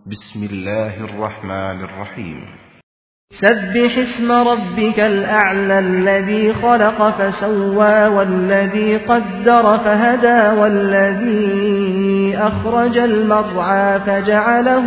بسم الله الرحمن الرحيم سبح اسم ربك الأعلى الذي خلق فسوى والذي قدر فهدى والذي أخرج المرعى فجعله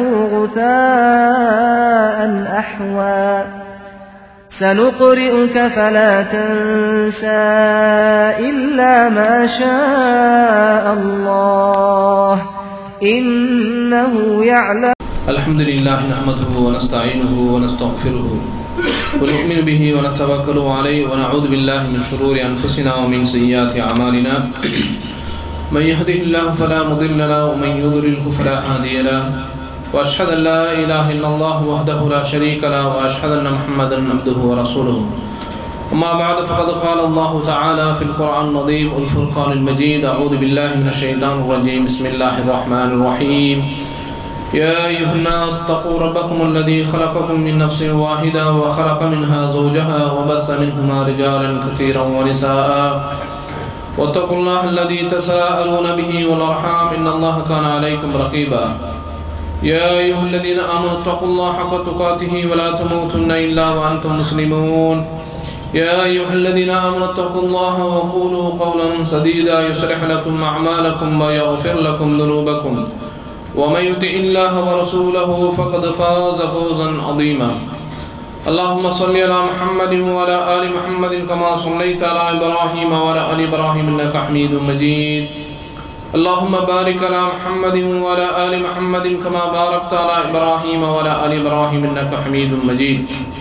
غثاء أحوى سنقرئك فلا تنسى إلا ما شاء الله إنه يعلم الحمد لله نحمده ونستعينه ونستغفره ونؤمن به ونتوكل عليه ونعوذ بالله من شرور أنفسنا ومن سيئات أعمالنا من يهده الله فلا مضل له ومن يضلله فلا هادي له وأشهد أن لا إله إلا الله وحده لا شريك له وأشهد أن محمدا عبده ورسوله أما بعد فقد قال الله تعالى في القرآن العظيم والفرقان المجيد أعوذ بالله من الشيطان الرجيم بسم الله الرحمن الرحيم يا أيها الناس اتقوا ربكم الذي خلقكم من نفس واحدة وخلق منها زوجها وبث منهما رجالا كثيرا ونساء واتقوا الله الذي تساءلون به والأرحام إن الله كان عليكم رقيبا يا أيها الذين آمنوا اتقوا الله حق تقاته ولا تموتن إلا وأنتم مسلمون يا أيها الذين آمنوا اتقوا الله وقولوا قولا سديدا يصلح لكم أعمالكم ويغفر لكم ذنوبكم ومن يطع الله ورسوله فقد فاز فوزا عظيما اللهم صل على محمد وعلى ال محمد كما صليت على ابراهيم وعلى ال ابراهيم انك حميد مجيد اللهم بارك على محمد وعلى ال محمد كما باركت على ابراهيم وعلى ال ابراهيم انك حميد مجيد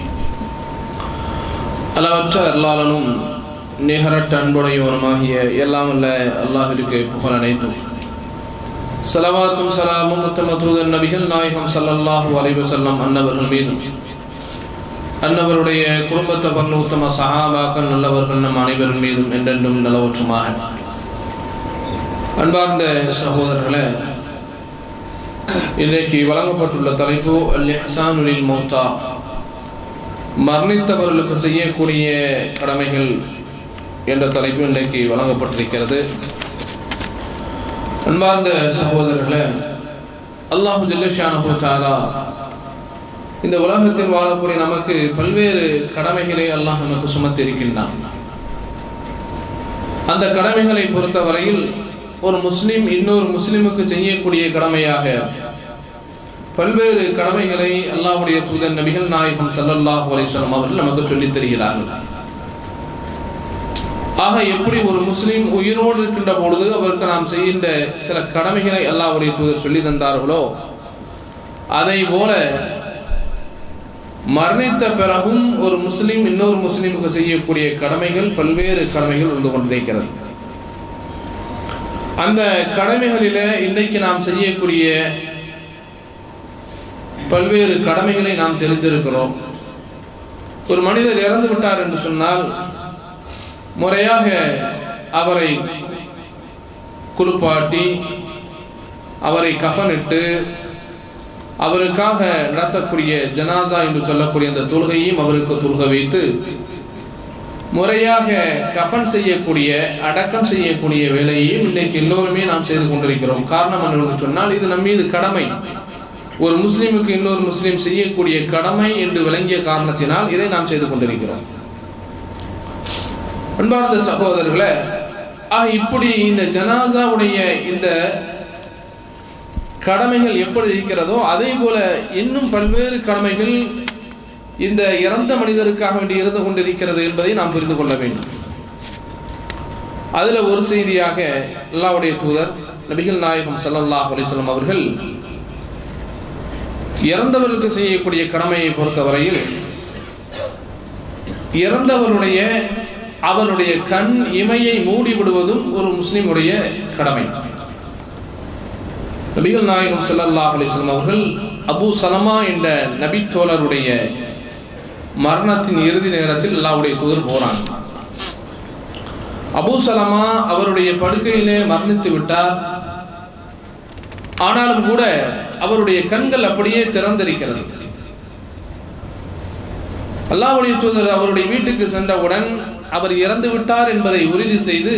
அளவற்ற அல்லாளனும் நிகரட்ட அன்புடையவனுமாகிய எல்லாம் அல்ல அல்லாஹிற்கு புகழ் அனைத்தும் சலவாத்தும் சலாமும் உத்தம தூதர் நபிகள் நாயகம் சல்லல்லாஹு அலைஹி வஸல்லம் அன்னவர்கள் மீதும் அன்னவருடைய குடும்பத்தை பண்ண உத்தம சஹாபாக்கள் நல்லவர்கள் நம் அனைவரின் மீதும் என்றென்றும் நலவற்றுமாக அன்பார்ந்த சகோதரர்களே இன்றைக்கு வழங்கப்பட்டுள்ள தலைப்பு அல் இஹ்சானுலில் மௌத்தா மரணித்தவர்களுக்கு செய்யக்கூடிய கடமைகள் என்ற தலைப்பு இன்றைக்கு வழங்கப்பட்டிருக்கிறது அன்பார்ந்த சகோதரர்களே அல்லாஹு ஜல்லஷானு தாலா இந்த உலகத்தில் வாழக்கூடிய நமக்கு பல்வேறு கடமைகளை அல்லாஹ் நமக்கு சுமத்தி இருக்கின்றான் அந்த கடமைகளை பொறுத்தவரையில் ஒரு முஸ்லிம் இன்னொரு முஸ்லிமுக்கு செய்யக்கூடிய கடமையாக பல்வேறு கடமைகளை அல்லாஹுடைய தூதர் நபிகள் நாயகம் சல்லல்லாஹ் அலிஸ்லாம் அவர்கள் நமக்கு சொல்லித் தருகிறார்கள் ஆக எப்படி ஒரு முஸ்லீம் உயிரோடு இருக்கின்ற பொழுது அவருக்கு நாம் செய்கின்ற சில கடமைகளை அல்லாஹுடைய தூதர் சொல்லி தந்தார்களோ அதை போல மரணித்த பிறகும் ஒரு முஸ்லீம் இன்னொரு முஸ்லீமுக்கு செய்யக்கூடிய கடமைகள் பல்வேறு கடமைகள் இருந்து கொண்டிருக்கிறது அந்த கடமைகளில இன்றைக்கு நாம் செய்யக்கூடிய பல்வேறு கடமைகளை நாம் தெரிந்திருக்கிறோம் ஒரு மனிதர் இறந்து விட்டார் என்று சொன்னால் முறையாக அவரை குளிப்பாட்டி அவரை கஃனிட்டு அவருக்காக நடத்தக்கூடிய ஜனாசா என்று சொல்லக்கூடிய அந்த தொழுகையும் அவருக்கு தொழுக வைத்து முறையாக கஃன் செய்யக்கூடிய அடக்கம் செய்யக்கூடிய வேலையையும் இன்றைக்கு எல்லோருமே நாம் செய்து கொண்டிருக்கிறோம் காரணம் என்று சொன்னால் இது நம் மீது கடமை ஒரு முஸ்லீமுக்கு இன்னொரு முஸ்லீம் செய்யக்கூடிய கடமை என்று விளங்கிய காரணத்தினால் இதை நாம் செய்து கொண்டிருக்கிறோம் அன்பார்ந்த சகோதரர்களே ஆக இப்படி இந்த ஜனாசாவுடைய இந்த கடமைகள் எப்படி இருக்கிறதோ அதே போல இன்னும் பல்வேறு கடமைகள் இந்த இறந்த மனிதருக்காக வேண்டி இருந்து கொண்டிருக்கிறது என்பதை நாம் புரிந்து கொள்ள வேண்டும் அதுல ஒரு செய்தியாக அல்லாவுடைய தூதர் நபிகள் நாயகம் சல்லல்லாஹ் அலிஸ்லாம் அவர்கள் இறந்தவர்களுக்கு செய்யக்கூடிய கடமையை பொறுத்தவரையில் இறந்தவருடைய அவருடைய கண் இமையை மூடி விடுவதும் ஒரு முஸ்லிமுடைய கடமை நபிகள் நாயகம் சல்லல்லாஹ் அலிஸ்லாம் அவர்கள் அபு சலமா என்ற நபி தோழருடைய மரணத்தின் இறுதி நேரத்தில் அல்லாவுடைய தூதர் போறாங்க அபு சலமா அவருடைய படுக்கையிலே மரணித்து விட்டார் ஆனாலும் கூட அவருடைய கண்கள் அப்படியே திறந்திருக்கிறது அல்லாவுடைய தூதர் அவருடைய வீட்டுக்கு சென்றவுடன் அவர் இறந்து விட்டார் என்பதை உறுதி செய்து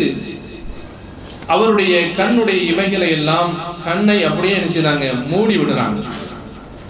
அவருடைய கண்ணுடைய இமைகளை எல்லாம் கண்ணை அப்படியே நினைச்சுதாங்க மூடி விடுறாங்க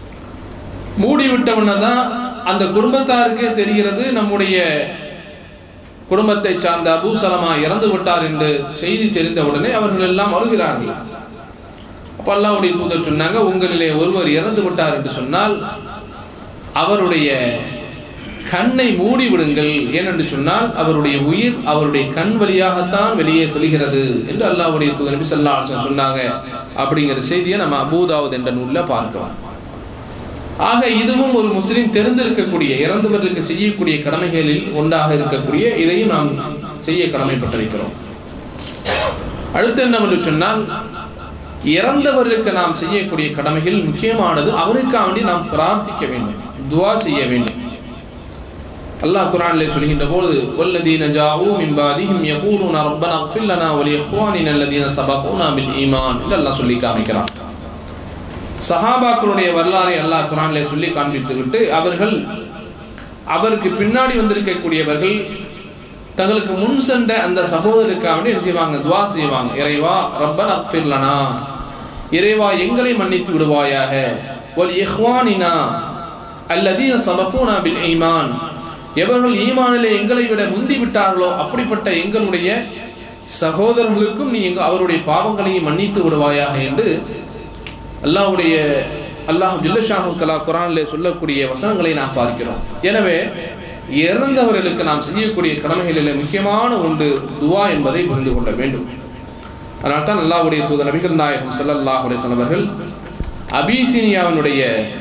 மூடிவிட்டவன தான் அந்த குடும்பத்தாருக்கே தெரிகிறது நம்முடைய குடும்பத்தை சார்ந்த அபூ சலமா இறந்து விட்டார் என்று செய்தி தெரிந்தவுடனே அவர்கள் எல்லாம் வருகிறார்கள் அப்ப அல்லாஹ்வுடைய தூதர் சொன்னாங்க உங்களிலே ஒருவர் இறந்து விட்டார் என்று சொன்னால் அவருடைய கண்ணை மூடி விடுங்கள் ஏனென்று சொன்னால் அவருடைய உயிர் அவருடைய கண் வழியாகத்தான் வெளியே செல்கிறது என்று அல்லாஹ்வுடைய தூதர் நபி ஸல்லல்லாஹு அலைஹி வஸல்லம் சொன்னாங்க அப்படிங்கிற செய்தியை நம்ம அபூதாவுத் என்ற நூல்ல பார்க்கலாம் ஆக இதுவும் ஒரு முஸ்லிம் தெரிந்திருக்கக்கூடிய இறந்தவர்களுக்கு செய்யக்கூடிய கடமைகளில் ஒன்றாக இருக்கக்கூடிய இதையும் நாம் செய்ய கடமைப்பட்டிருக்கிறோம் அடுத்து என்னவென்று சொன்னால் இறந்தவர்களுக்கு நாம் செய்யக்கூடிய கடமைகள் முக்கியமானது அவருக்காக வேண்டி நாம் பிரார்த்திக்க வேண்டும் துவா செய்ய வேண்டும் அல்லாஹ் குர்ஆனிலே சொல்கின்ற போது வல்லதீன ஜாஊ மின் பாதிஹிம் யகூலுன ரப்பனா இக்ஃபிர் லனா வ லிஇக்வானினா அல்லதீன சபகூனா பில் ஈமான் என்று அல்லாஹ் சொல்லி காமிக்கிறான் சஹாபாக்களுடைய வரலாறை அல்லாஹ் குர்ஆனிலே சொல்லி காண்பித்து விட்டு அவர்கள் அவருக்கு பின்னாடி வந்திருக்கக்கூடியவர்கள் தங்களுக்கு முன் சென்ற அந்த சகோதரருக்காக வேண்டி என்ன செய்வாங்க துவா செய்வாங்க இறைவா ரப்பனா இக்ஃபிர் லனா இறைவா எங்களை மன்னித்து விடுவாயாக வல் இஹ்வானினா அல்லதீன சபகூனா பில் ஈமான் எவர்கள் ஈமானிலே எங்களை விட முந்தி விட்டார்களோ அப்படிப்பட்ட எங்களுடைய சகோதரர்களுக்கும் நீ எங்க அவருடைய பாவங்களையும் மன்னித்து விடுவாயாக என்று அல்லாஹ்வுடைய அல்லாஹ் ஜில்லஷாஹு கலா குரானிலே சொல்லக்கூடிய வசனங்களை நாம் பார்க்கிறோம் எனவே இறந்தவர்களுக்கு நாம் செய்யக்கூடிய கடமைகளில் முக்கியமான ஒன்று துவா என்பதை புரிந்து கொள்ள வேண்டும் அதனால் தான் அல்லாஹ்வுடைய தூதர் நபிகள் நாயகம் ஸல்லல்லாஹு அலைஹி வஸல்லம் அவர்கள் அபிசீனியாவினுடைய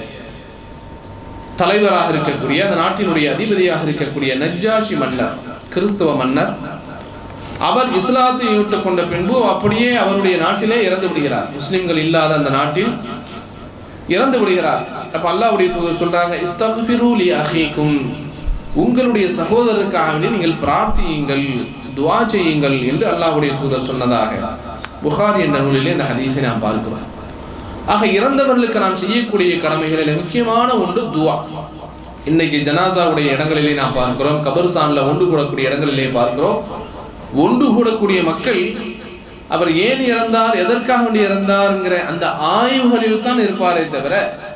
தலைவராக இருக்கக்கூடிய அந்த நாட்டினுடைய அதிபதியாக இருக்கக்கூடிய நஜ்ஜாஷி மன்னர் கிறிஸ்தவ மன்னர் அவர் இஸ்லாத்தை ஏற்றுக் கொண்ட பின்பு அப்படியே அவருடைய நாட்டிலே இறந்து விடுகிறார் முஸ்லிம்கள் இல்லாத அந்த நாட்டில் இறந்து விடுகிறார் அப்ப அல்லாஹ்வுடைய தூதர் சொல்றாங்க இஸ்தக்ஃபிரு லி அஹீக்கும் உங்களுடைய சகோதரருக்காக வேண்டி நீங்கள் பிரார்த்தியுங்கள் துஆ செய்யுங்கள் என்று அல்லாஹ்வுடைய தூதர் சொன்னதாக புகாரி என்ற நூலிலே இந்த ஹதீஸை நாம் பார்க்கிறோம் ஆக இறந்தவர்களுக்கு நாம் செய்யக்கூடிய கடமைகளில் முக்கியமான ஒன்று துவா இன்னைக்கு ஜனாசாவுடைய இடங்களிலே நாம் பார்க்கிறோம் கபர்சான்ல ஒன்று கூடக்கூடிய இடங்களிலே பார்க்கிறோம் ஒன்று கூடக்கூடிய மக்கள் அவர் ஏன் இறந்தார் எதற்காக வேண்டி இறந்தார்ங்கிற அந்த ஆய்வுகளில் தான் இருப்பாரே தவிர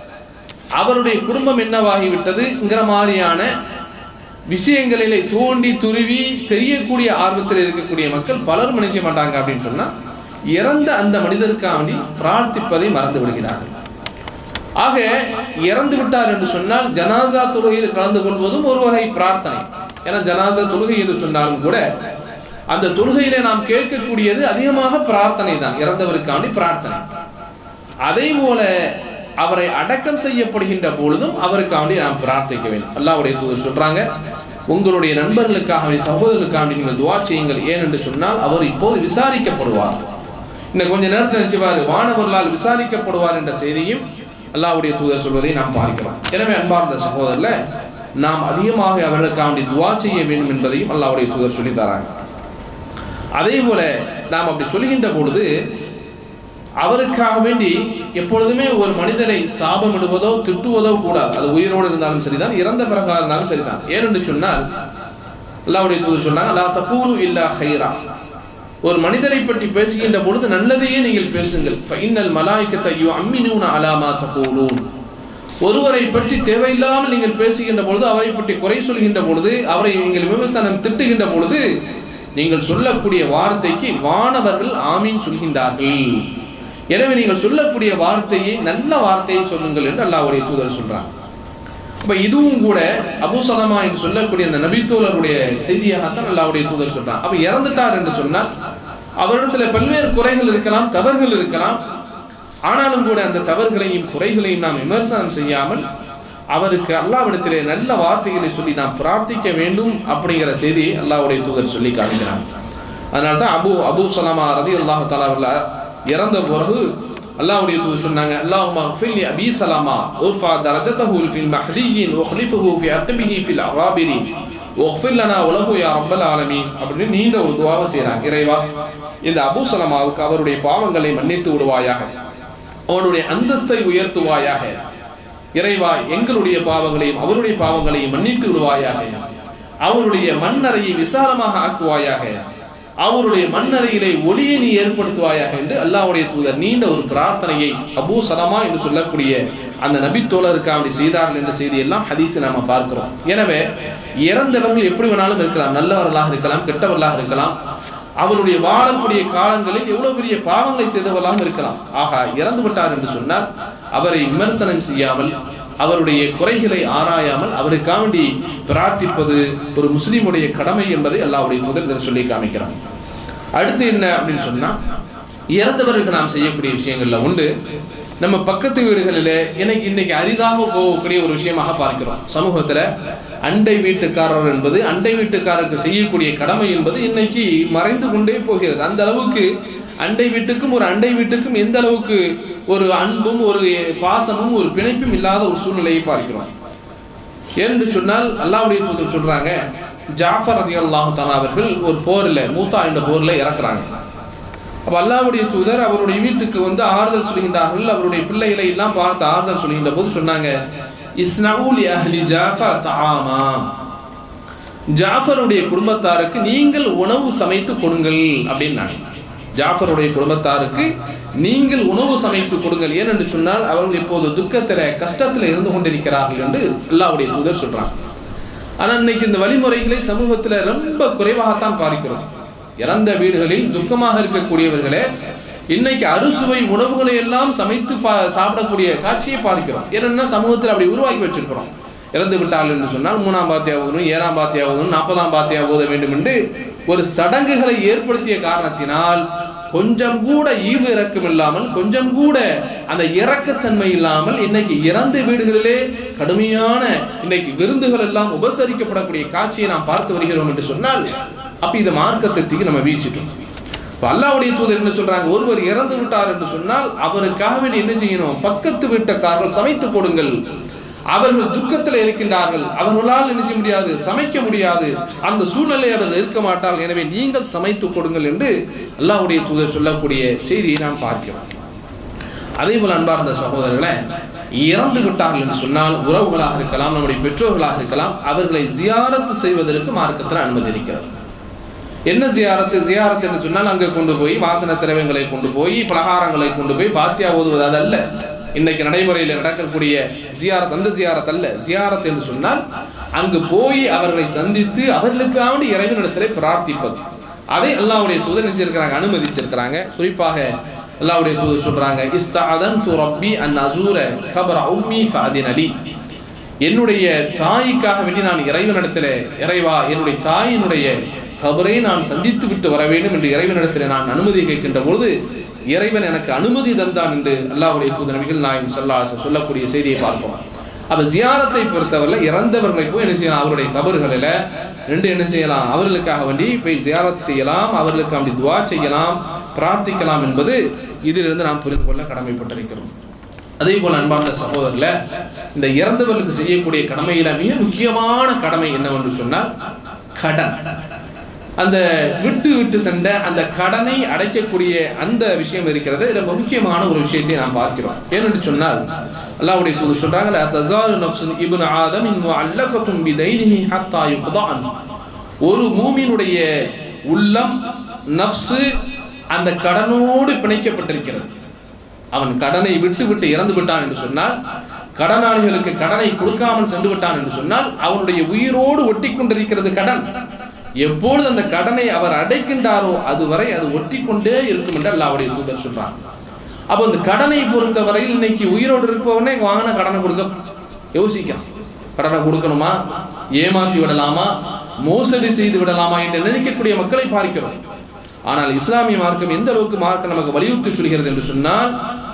அவருடைய குடும்பம் என்னவாகிவிட்டதுங்கிற மாதிரியான விஷயங்களிலே தோண்டி துருவி தெரியக்கூடிய ஆர்வத்தில் இருக்கக்கூடிய மக்கள் பலரும் நினைச்ச மாட்டாங்க அப்படின்னு சொன்னா இறந்த அந்த மனிதருக்காக வேண்டி பிரார்த்திப்பதை மறந்து விடுகிறார்கள் ஆக இறந்து விட்டார் என்று சொன்னால் ஜனாசா தொழுகையில் கலந்து கொள்வதும் ஒரு வகை பிரார்த்தனை ஏன்னா ஜனாசா தொழுகை என்று சொன்னாலும் கூட அந்த தொழுகையிலே நாம் கேட்கக்கூடியது அதிகமாக பிரார்த்தனை தான் இறந்தவருக்காண்டி பிரார்த்தனை அதே போல அவரை அடக்கம் செய்யப்படுகின்ற பொழுதும் அவருக்காண்டி நாம் பிரார்த்திக்க வேண்டும் அல்லாவுடைய தூதர் சொல்றாங்க உங்களுடைய நண்பர்களுக்காக சகோதரர்களுக்காக நீங்கள் துவா செய்யுங்கள் ஏன் என்று சொன்னால் அவர் இப்போது விசாரிக்கப்படுவார் இன்னும் கொஞ்ச நேரத்தில் நினைச்சுவார் வானவர்களால் விசாரிக்கப்படுவார் என்ற செய்தியும் அல்லாவுடைய தூதர் சொல்வதை நாம் பார்க்கலாம் எனவே அன்பார்ந்த சகோதரர்ல நாம் அதிகமாக அவர்களுக்காக துவா செய்ய வேண்டும் என்பதையும் அல்லாவுடைய தூதர் சொல்லி தராங்க அதே போல நாம் அப்படி சொல்கின்ற பொழுது அவருக்காக வேண்டி எப்பொழுதுமே ஒரு மனிதரை சாபமிடுவதோ திட்டுவதோ கூடாது அது உயிரோடு இருந்தாலும் சரிதான் இறந்த பிறகாக இருந்தாலும் சரிதான் ஏனென்று சொன்னால் அல்லாவுடைய தூதர் சொன்னாங்க லா தப்பூரு இல்லா ஹைரா ஒரு மனிதரை பற்றி பேசுகின்ற பொழுது நல்லதையே நீங்கள் பேசுங்கள் ஃபைனல் மலாய்க்கத்தை யு அம்மினூன அலாமா தகூலூன் ஒருவரை பற்றி தேவையில்லாமல் நீங்கள் பேசுகின்ற பொழுது அவரை பற்றி குறை சொல்கின்ற பொழுது அவரை நீங்கள் விமர்சனம் திட்டுகின்ற பொழுது நீங்கள் சொல்லக்கூடிய வார்த்தைக்கு வானவர்கள் ஆமீன் சொல்கின்றார்கள் எனவே நீங்கள் சொல்லக்கூடிய வார்த்தையை நல்ல வார்த்தையை சொல்லுங்கள் என்று அல்லாவுடைய தூதர் சொல்றாங்க அப்ப இதுவும் கூட அபு சலமா என்று சொல்லக்கூடிய அந்த நபித்தோழருடைய செய்தியாகத்தான் அல்லாவுடைய தூதர் சொல்றான் அப்ப இறந்துட்டார் என்று சொன்னால் அவரிடத்துல பல்வேறு குறைகள் இருக்கலாம் தவறுகள் இருக்கலாம் ஆனாலும் கூட அந்த தவறுகளையும் குறைகளையும் நாம் விமர்சனம் செய்யாமல் அவருக்கு அல்லாவிடத்திலே நல்ல வார்த்தைகளை சொல்லி நாம் பிரார்த்திக்க வேண்டும் அப்படிங்கிற செய்தியை அல்லாவுடைய தூதர் சொல்லி காட்டுகிறான் அதனால தான் அபு அபு சலாமா ரதி அல்லாஹ் தாலா இறந்த பிறகு அல்லாஹ்வுடைய தூதர் சொன்னாங்க அல்லாஹுமா ஃபில் அபி சலாமா உர்ஃபா தரஜதஹு ஃபில் மஹ்லியின் வக்லிஃபுஹு ஃபி அக்பிஹி ஃபில் அகாபிரி வக்ஃபிர் லனா உலகு யா ரப்பல் ஆலமீன் அப்படின்னு நீண்ட ஒரு துவாவை செய்றாங்க இறைவா இந்த அபு சலமாவுக்கு அவருடைய பாவங்களை மன்னித்து விடுவாயாக அவனுடைய அந்தஸ்தை உயர்த்துவாயாக இறைவா எங்களுடைய பாவங்களையும் அவருடைய பாவங்களையும் மன்னித்து விடுவாயாக அவருடைய மண்ணறையை விசாலமாக ஆக்குவாயாக அவருடைய மண்ணறையிலே ஒளியை நீ ஏற்படுத்துவாயாக என்று அல்லாஹ்வுடைய தூதர் நீண்ட ஒரு பிரார்த்தனையை அபூ சலமா என்று சொல்லக்கூடிய அந்த நபி தோழருக்கு அப்படி செய்தார்கள் என்ற செய்தி எல்லாம் ஹதீஸ் நாம பார்க்கிறோம் எனவே இறந்தவர்கள் எப்படி வேணாலும் இருக்கலாம் நல்லவர்களாக இருக்கலாம் கெட்டவர்களாக இருக்கலாம் அவருடைய வாழக்கூடிய காலங்களில் எவ்வளவு பெரிய பாவங்களை செய்தவர்களாக இருக்கலாம் ஆகா இறந்து விட்டார் என்று சொன்னால் அவரை விமர்சனம் செய்யாமல் அவருடைய குறைகளை ஆராயாமல் அவருக்காக வேண்டி பிரார்த்திப்பது ஒரு முஸ்லீமுடைய கடமை என்பதை அல்லாவுடைய முதல் சொல்லி காமிக்கிறான் அடுத்து என்ன அப்படின்னு சொன்னா இறந்தவருக்கு நாம் செய்யக்கூடிய விஷயங்கள்ல உண்டு நம்ம பக்கத்து வீடுகளில் எனக்கு இன்னைக்கு அரிதாக போகக்கூடிய ஒரு விஷயமாக பார்க்கிறோம் சமூகத்துல அண்டை வீட்டுக்காரர் என்பது அண்டை வீட்டுக்காரருக்கு செய்யக்கூடிய கடமை என்பது இன்னைக்கு மறைந்து கொண்டே போகிறது அந்த அளவுக்கு அண்டை வீட்டுக்கும் ஒரு அண்டை வீட்டுக்கும் எந்த அளவுக்கு ஒரு அன்பும் ஒரு பாசமும் ஒரு பிணைப்பும் இல்லாத ஒரு சூழ்நிலையை பார்க்கிறோம் ஏன்னு சொன்னால் அல்லாவுடைய தூதர் சொல்றாங்க ஜாஃபர் அதி அல்லாஹு அவர்கள் ஒரு போர்ல மூத்தா என்ற போர்ல இறக்குறாங்க அப்ப அல்லாவுடைய தூதர் அவருடைய வீட்டுக்கு வந்து ஆறுதல் சொல்கின்றார்கள் அவருடைய பிள்ளைகளை எல்லாம் பார்த்து ஆறுதல் சொல்கின்ற போது சொன்னாங்க இஸ்னவுலி அஹ்லி ஜாஃபர் தஆமா ஜாஃபருடைய குடும்பத்தாருக்கு நீங்கள் உணவு சமைத்து கொடுங்கள் அப்படின்னாங்க ஜாஃபருடைய குடும்பத்தாருக்கு நீங்கள் உணவு சமைத்து கொடுங்கள் ஏனென்று சொன்னால் அவர்கள் இப்போது துக்கத்தில கஷ்டத்துல இருந்து கொண்டிருக்கிறார்கள் என்று அல்லாவுடைய தூதர் சொல்றாங்க ஆனா இன்னைக்கு இந்த வழிமுறைகளை சமூகத்துல ரொம்ப குறைவாகத்தான் பார்க்கிறோம் இறந்த வீடுகளில் துக்கமாக இருக்கக்கூடியவர்களே இன்னைக்கு அறுசுவை உணவுகளை எல்லாம் சமைத்து சாப்பிடக்கூடிய காட்சியை பார்க்கிறோம் ஏன்னா சமூகத்தில் அப்படி உருவாக்கி வச்சிருக்கிறோம் இறந்து விட்டார்கள் என்று சொன்னால் மூணாம் பாத்தியா ஓதணும் ஏழாம் பாத்தியா ஓதணும் நாற்பதாம் பாத்தியா ஓத வேண்டும் என்று ஒரு சடங்குகளை ஏற்படுத்திய காரணத்தினால் கொஞ்சம் கூட ஈவு இறக்கம் இல்லாமல் கொஞ்சம் கூட அந்த இறக்கத்தன்மை இல்லாமல் இன்னைக்கு இறந்த வீடுகளிலே கடுமையான இன்னைக்கு விருந்துகள் எல்லாம் உபசரிக்கப்படக்கூடிய காட்சியை நாம் பார்த்து வருகிறோம் என்று சொன்னால் அப்ப இந்த மார்க்கத்தை நம்ம வீசிட்டோம் அல்லாவுடைய தூதர் என்ன சொல்றாங்க ஒருவர் இறந்து விட்டார் என்று சொன்னால் அவருக்காக என்ன செய்யணும் பக்கத்து வீட்டக்காரர்கள் சமைத்து கொடுங்கள் அவர்கள் துக்கத்தில் இருக்கின்றார்கள் அவர்களால் என்ன செய்ய முடியாது சமைக்க முடியாது அந்த சூழ்நிலை அவர்கள் இருக்க மாட்டார்கள் எனவே நீங்கள் சமைத்து கொடுங்கள் என்று அல்லாவுடைய தூதர் சொல்லக்கூடிய செய்தியை நாம் பார்க்கிறோம் அதே போல அன்பார்ந்த சகோதரர்களை இறந்து விட்டார்கள் என்று சொன்னால் உறவுகளாக இருக்கலாம் நம்முடைய பெற்றோர்களாக இருக்கலாம் அவர்களை ஜியாரத்து செய்வதற்கு மார்க்கத்தில் அனுமதி இருக்கிறது என்ன ஜியாரத்து ஜியாரத்து என்று சொன்னால் அங்கே கொண்டு போய் வாசன திரவியங்களை கொண்டு போய் பலகாரங்களை கொண்டு போய் பாத்தியா ஓதுவது அதல்ல இன்னைக்கு நடைமுறையில் நடக்கக்கூடிய ஜியாரத் அந்த ஜியாரத் அல்ல ஜியாரத் என்று சொன்னால் அங்கு போய் அவர்களை சந்தித்து அவர்களுக்காக இறைவனிடத்திலே பிரார்த்திப்பது அதை அல்லாவுடைய தூதர் நினைச்சிருக்கிறாங்க அனுமதிச்சிருக்கிறாங்க குறிப்பாக அல்லாவுடைய தூதர் சொல்றாங்க இஸ்தாதன் து ரப்பி அன் அசூர கபர உம்மி ஃபாதின் அலி என்னுடைய தாய்க்காக வேண்டி நான் இறைவனிடத்தில் இறைவா என்னுடைய தாயினுடைய கபரை நான் சந்தித்து விட்டு வர வேண்டும் என்று இறைவனிடத்தில் நான் அனுமதி கேட்கின்ற பொழுது இறைவன் எனக்கு அனுமதி தந்தான் என்று அல்லாஹுடைய தூத நபிகள் நாயம் சல்லா சொல்லக்கூடிய செய்தியை பார்ப்போம் அப்ப ஜியாரத்தை பொறுத்தவரை இறந்தவர்களை போய் என்ன செய்யலாம் அவருடைய கபர்களில் ரெண்டு என்ன செய்யலாம் அவர்களுக்காக வேண்டி போய் ஜியாரத் செய்யலாம் அவர்களுக்கு அப்படி துவா செய்யலாம் பிரார்த்திக்கலாம் என்பது இதிலிருந்து நாம் புரிந்து கொள்ள கடமைப்பட்டிருக்கிறோம் அதே போல அன்பார்ந்த சகோதரர்ல இந்த இறந்தவர்களுக்கு செய்யக்கூடிய கடமையில மிக முக்கியமான கடமை என்னவென்று சொன்னால் கடன் அந்த விட்டு விட்டு சென்ற அந்த கடனை அடைக்கக்கூடிய அந்த விஷயம் இருக்கிறது இதுல முக்கியமான ஒரு விஷயத்தை நாம் பார்க்கிறோம் ஏனென்று சொன்னால் அல்லாஹ்வுடைய தூதர் சொல்றாங்க லா தஸாலு நஃப்ஸுன் இப்னு ஆதம் இன் முஅல்லகத்துன் பிதைனிஹி ஹத்தா யுக்தான் ஒரு மூமினுடைய உள்ளம் நஃப்ஸு அந்த கடனோடு பிணைக்கப்பட்டிருக்கிறது அவன் கடனை விட்டு விட்டு இறந்து விட்டான் என்று சொன்னால் கடனாளிகளுக்கு கடனை கொடுக்காமல் சென்று விட்டான் என்று சொன்னால் அவனுடைய உயிரோடு ஒட்டி கொண்டிருக்கிறது கடன் எப்பொழுது அந்த கடனை அவர் அடைக்கின்றாரோ அதுவரை அது ஒட்டி கொண்டே இருக்கும் என்று அல்லாவுடைய தூதர் சொல்றான் அப்போ இந்த கடனை பொறுத்தவரையில் இன்னைக்கு உயிரோடு இருப்பவனே வாங்கின கடனை கொடுக்க யோசிக்க கடனை கொடுக்கணுமா ஏமாற்றி விடலாமா மோசடி செய்து விடலாமா என்று நினைக்கக்கூடிய மக்களை பார்க்கிறோம் ஆனால் இஸ்லாமிய மார்க்கம் எந்த அளவுக்கு மார்க்கம் நமக்கு வலியுறுத்தி சொல்கிறது என்று சொன்னால்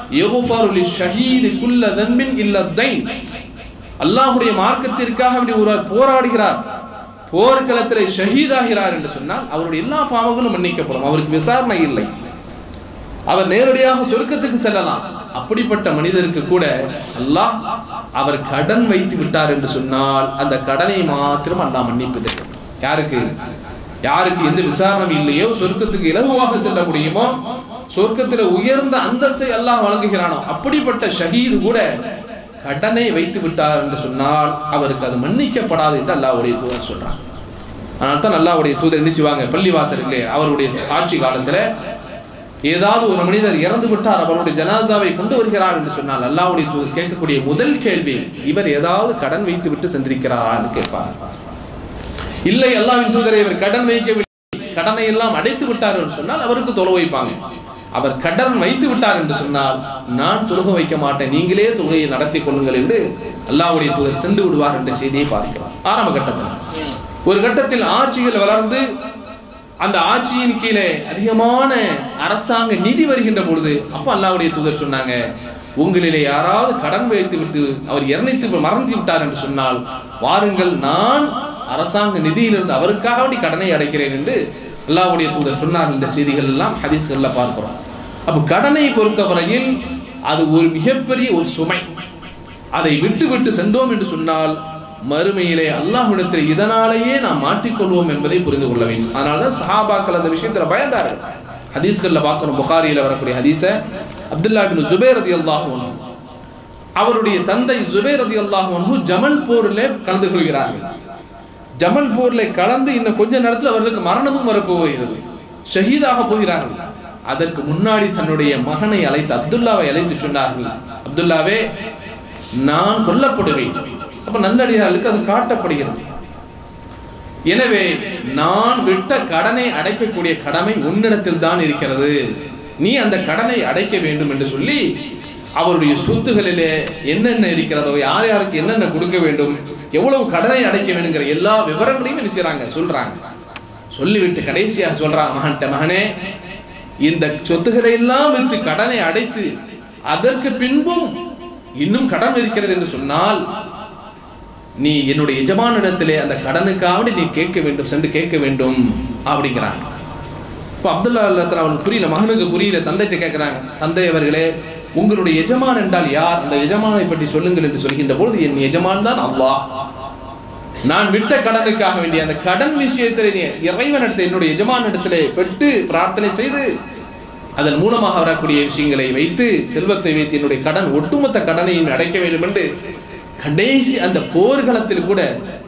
அல்லாஹுடைய மார்க்கத்திற்காக அப்படி ஒருவர் போராடுகிறார் போர்க்களத்தில் ஷஹீதாகிறார் என்று சொன்னால் அவருடைய எல்லா பாவங்களும் மன்னிக்கப்படும் அவருக்கு விசாரணை இல்லை அவர் நேரடியாக சொர்க்கத்துக்கு செல்லலாம் அப்படிப்பட்ட மனிதருக்கு கூட அல்லாஹ் அவர் கடன் வைத்து விட்டார் என்று சொன்னால் அந்த கடனை மாத்திரம் அல்லாஹ் மன்னிப்பது யாருக்கு யாருக்கு எந்த விசாரணை இல்லையோ சொர்க்கத்துக்கு இலகுவாக செல்ல முடியுமோ சொர்க்கத்தில் உயர்ந்த அந்தஸ்தை அல்லாஹ் வழங்குகிறானோ அப்படிப்பட்ட ஷஹீது கூட கடனை வைத்து விட்டார் என்று சொன்னால் அவருக்கு அது மன்னிக்கப்படாது என்று அல்லாவுடைய தூதர் சொல்றாங்க அதனால தான் அல்லாவுடைய தூதர் என்ன செய்வாங்க பள்ளிவாசலிலே அவருடைய ஆட்சி காலத்துல ஏதாவது ஒரு மனிதர் இறந்து விட்டார் அவருடைய ஜனாசாவை கொண்டு வருகிறார் என்று சொன்னால் அல்லாஹ்வுடைய தூதர் கேட்கக்கூடிய முதல் கேள்வி இவர் ஏதாவது கடன் வைத்து விட்டு சென்றிருக்கிறாரா என்று கேட்பார் இல்லை அல்லாஹ்வின் தூதரை இவர் கடன் வைக்கவில்லை கடனை எல்லாம் அடைத்து விட்டார் என்று சொன்னால் அவருக்கு தொலை வைப்பாங்க அவர் கடன் வைத்து விட்டார் என்று சொன்னால் நான் தொழுக வைக்க மாட்டேன் நீங்களே தொழுகையை நடத்தி கொள்ளுங்கள் என்று அல்லாஹ்வுடைய தூதர் சென்று விடுவார் என்ற செய்தியை பார்க்கிறோம் ஆரம்ப கட்டத்தில் ஒரு கட்டத்தில் ஆட்சிகள் வளர்ந்து அந்த ஆட்சியின் கீழே அதிகமான அரசாங்க நிதி வருகின்ற பொழுது அப்ப அல்லாஹ்வுடைய தூதர் சொன்னாங்க உங்களிலே யாராவது கடன் வைத்து விட்டு அவர் இறந்து மறந்து விட்டார் என்று சொன்னால் வாருங்கள் நான் அரசாங்க நிதியிலிருந்து அவருக்காக வேண்டி கடனை அடைக்கிறேன் என்று அல்லாஹ்வுடைய தூதர் சொன்னார் இந்த செய்திகள் எல்லாம் ஹதீஸ்கள்ல பார்க்கிறோம் அப்ப கடனை பொறுத்தவரையில் அது ஒரு மிகப்பெரிய ஒரு சுமை அதை விட்டு விட்டு சென்றோம் என்று சொன்னால் மறுமையிலே அல்லாஹ்விடத்தில் இதனாலேயே நாம் மாட்டிக்கொள்வோம் என்பதை புரிந்து கொள்ள வேண்டும் அதனாலதான் சஹாபாக்கள் அந்த விஷயத்துல பயந்தார்கள் ஹதீஸ்கள்ல பார்க்கணும் புகாரியில வரக்கூடிய ஹதீஸ அப்துல்லா பின் ஜுபைர் ரதியல்லாஹு அன்ஹு அவருடைய தந்தை ஜுபைர் ரதியல்லாஹு அன்ஹு ஜமல் போரிலே கலந்து கொள்கிறார்கள் ஜமல் போர்ல கலந்து இன்னும் கொஞ்ச நேரத்தில் அவர்களுக்கு மரணமும் வரப்போகிறது ஷஹீதாக போகிறார்கள் அதற்கு முன்னாடி தன்னுடைய மகனை அழைத்து அப்துல்லாவை அழைத்து சொன்னார்கள் அப்துல்லாவே நான் கொல்லப்படுவேன் அப்ப நல்லடியார்களுக்கு அது காட்டப்படுகிறது எனவே நான் விட்ட கடனை அடைக்கக்கூடிய கடமை உன்னிடத்தில் தான் இருக்கிறது நீ அந்த கடனை அடைக்க வேண்டும் என்று சொல்லி அவருடைய சொத்துகளிலே என்னென்ன இருக்கிறதோ யார் யாருக்கு என்னென்ன கொடுக்க வேண்டும் எவ்வளவு கடனை அடைக்க வேண்டுங்கிற எல்லா விவரங்களையும் என்ன செய்றாங்க சொல்றாங்க சொல்லிவிட்டு கடைசியாக சொல்றாங்க மகன்கிட்ட மகனே இந்த சொத்துக்களை எல்லாம் வித்து கடனை அடைத்து அதற்கு பின்பும் இன்னும் கடன் இருக்கிறது என்று சொன்னால் நீ என்னுடைய எஜமானிடத்திலே அந்த கடனுக்காக நீ கேட்க வேண்டும் சென்று கேட்க வேண்டும் அப்படிங்கிறாங்க இப்ப அப்துல்லா அல்லத்துல அவனுக்கு புரியல மகனுக்கு புரியல தந்தைட்ட கேட்கிறாங்க தந்தை அவர்களே உங்களுடைய எஜமான் என்றால் யார் அந்த எஜமானை பற்றி சொல்லுங்கள் என்று சொல்கின்ற பொழுது என் எஜமான் தான் அல்லாஹ் நான் விட்ட கடனுக்காக வேண்டிய அந்த கடன் விஷயத்திலே நீ இறைவனிடத்தில் என்னுடைய எஜமான இடத்திலே பெற்று பிரார்த்தனை செய்து அதன் மூலமாக வரக்கூடிய விஷயங்களை வைத்து செல்வத்தை வைத்து என்னுடைய கடன் ஒட்டுமொத்த கடனையும் அடைக்க வேண்டும் என்று கடைசி அந்த போர்க்களத்தில் கூட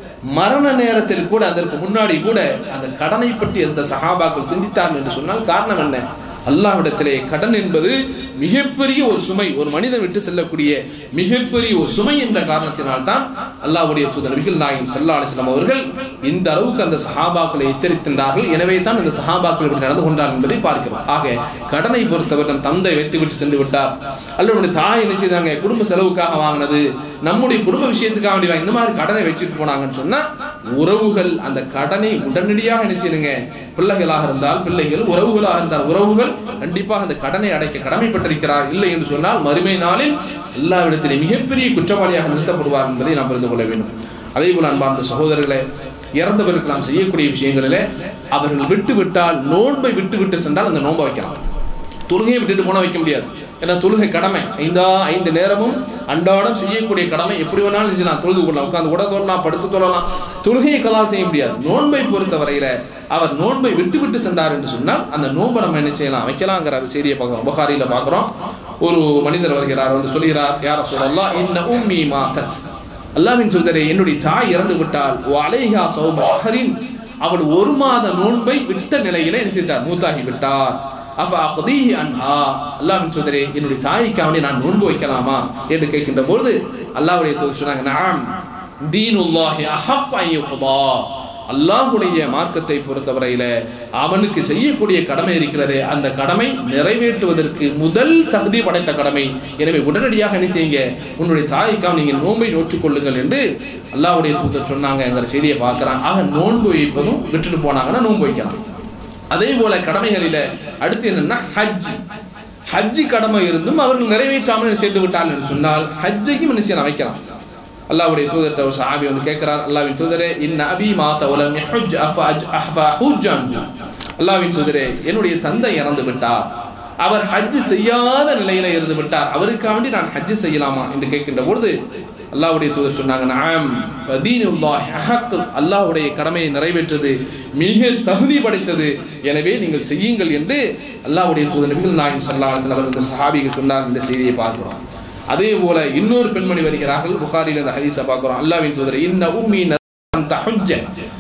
மரண நேரத்தில் கூட அதற்கு முன்னாடி கூட அந்த கடனை பற்றி அந்த சகாபாக்கள் சிந்தித்தார்கள் என்று சொன்னால் காரணம் என்ன அல்லாஹ்விடத்திலே கடன் என்பது மிகப்பெரிய ஒரு சுமை ஒரு மனிதன் விட்டு செல்லக்கூடிய மிகப்பெரிய ஒரு சுமை என்ற காரணத்தினால் தான் அல்லாஹ்வுடைய தூதர் நபிகள் நாயகம் ஸல்லல்லாஹு அலைஹி வஸல்லம் அவர்கள் இந்த அளவுக்கு அந்த சஹாபாக்களை எச்சரித்திருந்தார்கள் எனவே தான் இந்த சஹாபாக்கள் இப்படி நடந்து கொண்டார் என்பதை பார்க்கிறோம் ஆக கடனை பொறுத்தவர் நம் தந்தை வைத்து விட்டு சென்று விட்டார் அல்லது நம்முடைய தாய் என்ன செய்தாங்க குடும்ப செலவுக்காக வாங்கினது நம்முடைய குடும்ப விஷயத்துக்காக வேண்டி வாங்கி இந்த மாதிரி கடனை வச்சுட்டு போனாங்கன்னு சொன்னா உறவுகள் அந்த கடனை உடனடியாக என்ன செய்யுங்க பிள்ளைகளாக இருந்தால் பிள்ளைகள் உறவுகளாக இருந்தால் உறவுகள் கண்டிப்பாக அந்த கடனை அடைக்க கடமைப்பட்டிருக்கிறார் இல்லை என்று சொன்னால் மறுமை நாளில் எல்லாவிடத்திலே மிகப்பெரிய குற்றவாளியாக நிறுத்தப்படுவார் என்பதை நாம் புரிந்து கொள்ள வேண்டும் அதே போல அன்பார்ந்த சகோதரர்களே இறந்தவருக்கு நாம் செய்யக்கூடிய விஷயங்களிலே அவர்கள் விட்டு விட்டால் நோன்பை விட்டு விட்டு சென்றால் அந்த நோன்பை வைக்கலாம் தொழுகையை விட்டுட்டு போனா வைக்க முடியாது ஏன்னா தொழுகை கடமை ஐந்தா ஐந்து நேரமும் அன்றாடம் செய்யக்கூடிய கடமை எப்படி வேணாலும் இருந்துச்சு நான் தொழுது கொள்ளலாம் உட்கார்ந்து கூட தொழலாம் படுத்து தொழலாம் தொழுகையை கதா செய்ய முடியாது நோன்பை பொறுத்த வரையில அவர் நோன்பை விட்டு விட்டு சென்றார் என்று சொன்னால் அந்த நோன்பை நம்ம என்ன செய்யலாம் வைக்கலாங்கிற செய்தியை பார்க்கிறோம் புகாரியில பார்க்கிறோம் ஒரு மனிதர் வருகிறார் வந்து சொல்கிறார் யார சொல்லலாம் இன்ன உம்மி மாத்தத் அல்லாவின் தூதரே என்னுடைய தாய் இறந்து விட்டால் அலைஹா சௌமஹரின் அவள் ஒரு மாத நோன்பை விட்ட நிலையில என்ன செய்தார் மூத்தாகி விட்டார் அப்ப அகதீஹி அன்ஹா அல்லாஹ்வின் தூதரே என்னுடைய தாய்க்காக நான் நோன்பு வைக்கலாமா என்று கேட்கின்ற பொழுது அல்லாஹ்வுடைய தூதர் சொன்னாங்க நாம் தீனுல்லாஹி அஹப் ஐயுகதா அல்லாஹ்வுடைய மார்க்கத்தை பொறுத்தவரையில அவனுக்கு செய்யக்கூடிய கடமை இருக்கிறதே அந்த கடமை நிறைவேற்றுவதற்கு முதல் தகுதி படைத்த கடமை எனவே உடனடியாக என்ன செய்யுங்க உன்னுடைய தாய்க்காக நீங்கள் நோன்பை நோற்றுக் கொள்ளுங்கள் என்று அல்லாஹ்வுடைய தூதர் சொன்னாங்கங்கிற செய்தியை பார்க்கிறாங்க ஆக நோன்பு வைப்பதும் விட்டுட்டு போனாங்கன்னா நோன்பு வைக்கலாம் அதே போல கடமைகளில அடுத்து என்னன்னா ஹஜ் ஹஜ்ஜி கடமை இருந்தும் அவர்கள் நிறைவேற்றாமல் சென்று விட்டார்கள் என்று சொன்னால் ஹஜ்ஜைக்கும் என்ன செய்யலாம் வைக்கலாம் அல்லாஹ்வுடைய தூதர்கிட்ட ஒரு சஹாபி வந்து கேட்கிறார் அல்லாஹ்வின் தூதரே இன் அபி மாத உலம் யஹுஜ் அஃப அஃப ஹுஜ்ஜன் அல்லாஹ்வின் தூதரே என்னுடைய தந்தை இறந்து விட்டார் அவர் ஹஜ் செய்யாத நிலையில இருந்து விட்டார் அவருக்காக வேண்டி நான் ஹஜ் செய்யலாமா என்று கேட்கின்ற பொழுது அல்லாஹ்வுடைய தூதர் சொன்னாங்க நாம் ஃபதீனுல்லாஹி அஹக் அல்லாஹ்வுடைய கடமையை நிறைவேற்றது மிக தகுதி படைத்தது எனவே நீங்கள் செய்யுங்கள் என்று அல்லாஹ்வுடைய தூதர் நபிகள் நாயகம் ஸல்லல்லாஹு அலைஹி வஸல்லம் இந்த சஹாபிக்கு சொன்னார் இந்த செய்தியை பார்க்கிறோம் அதே போல இன்னொரு பெண்மணி வருகிறார்கள் புகாரில் இந்த ஹதீஸை பார்க்கிறோம் அல்லாஹ்வின் தூதர் இன்ன உம்மி தஹஜ்ஜ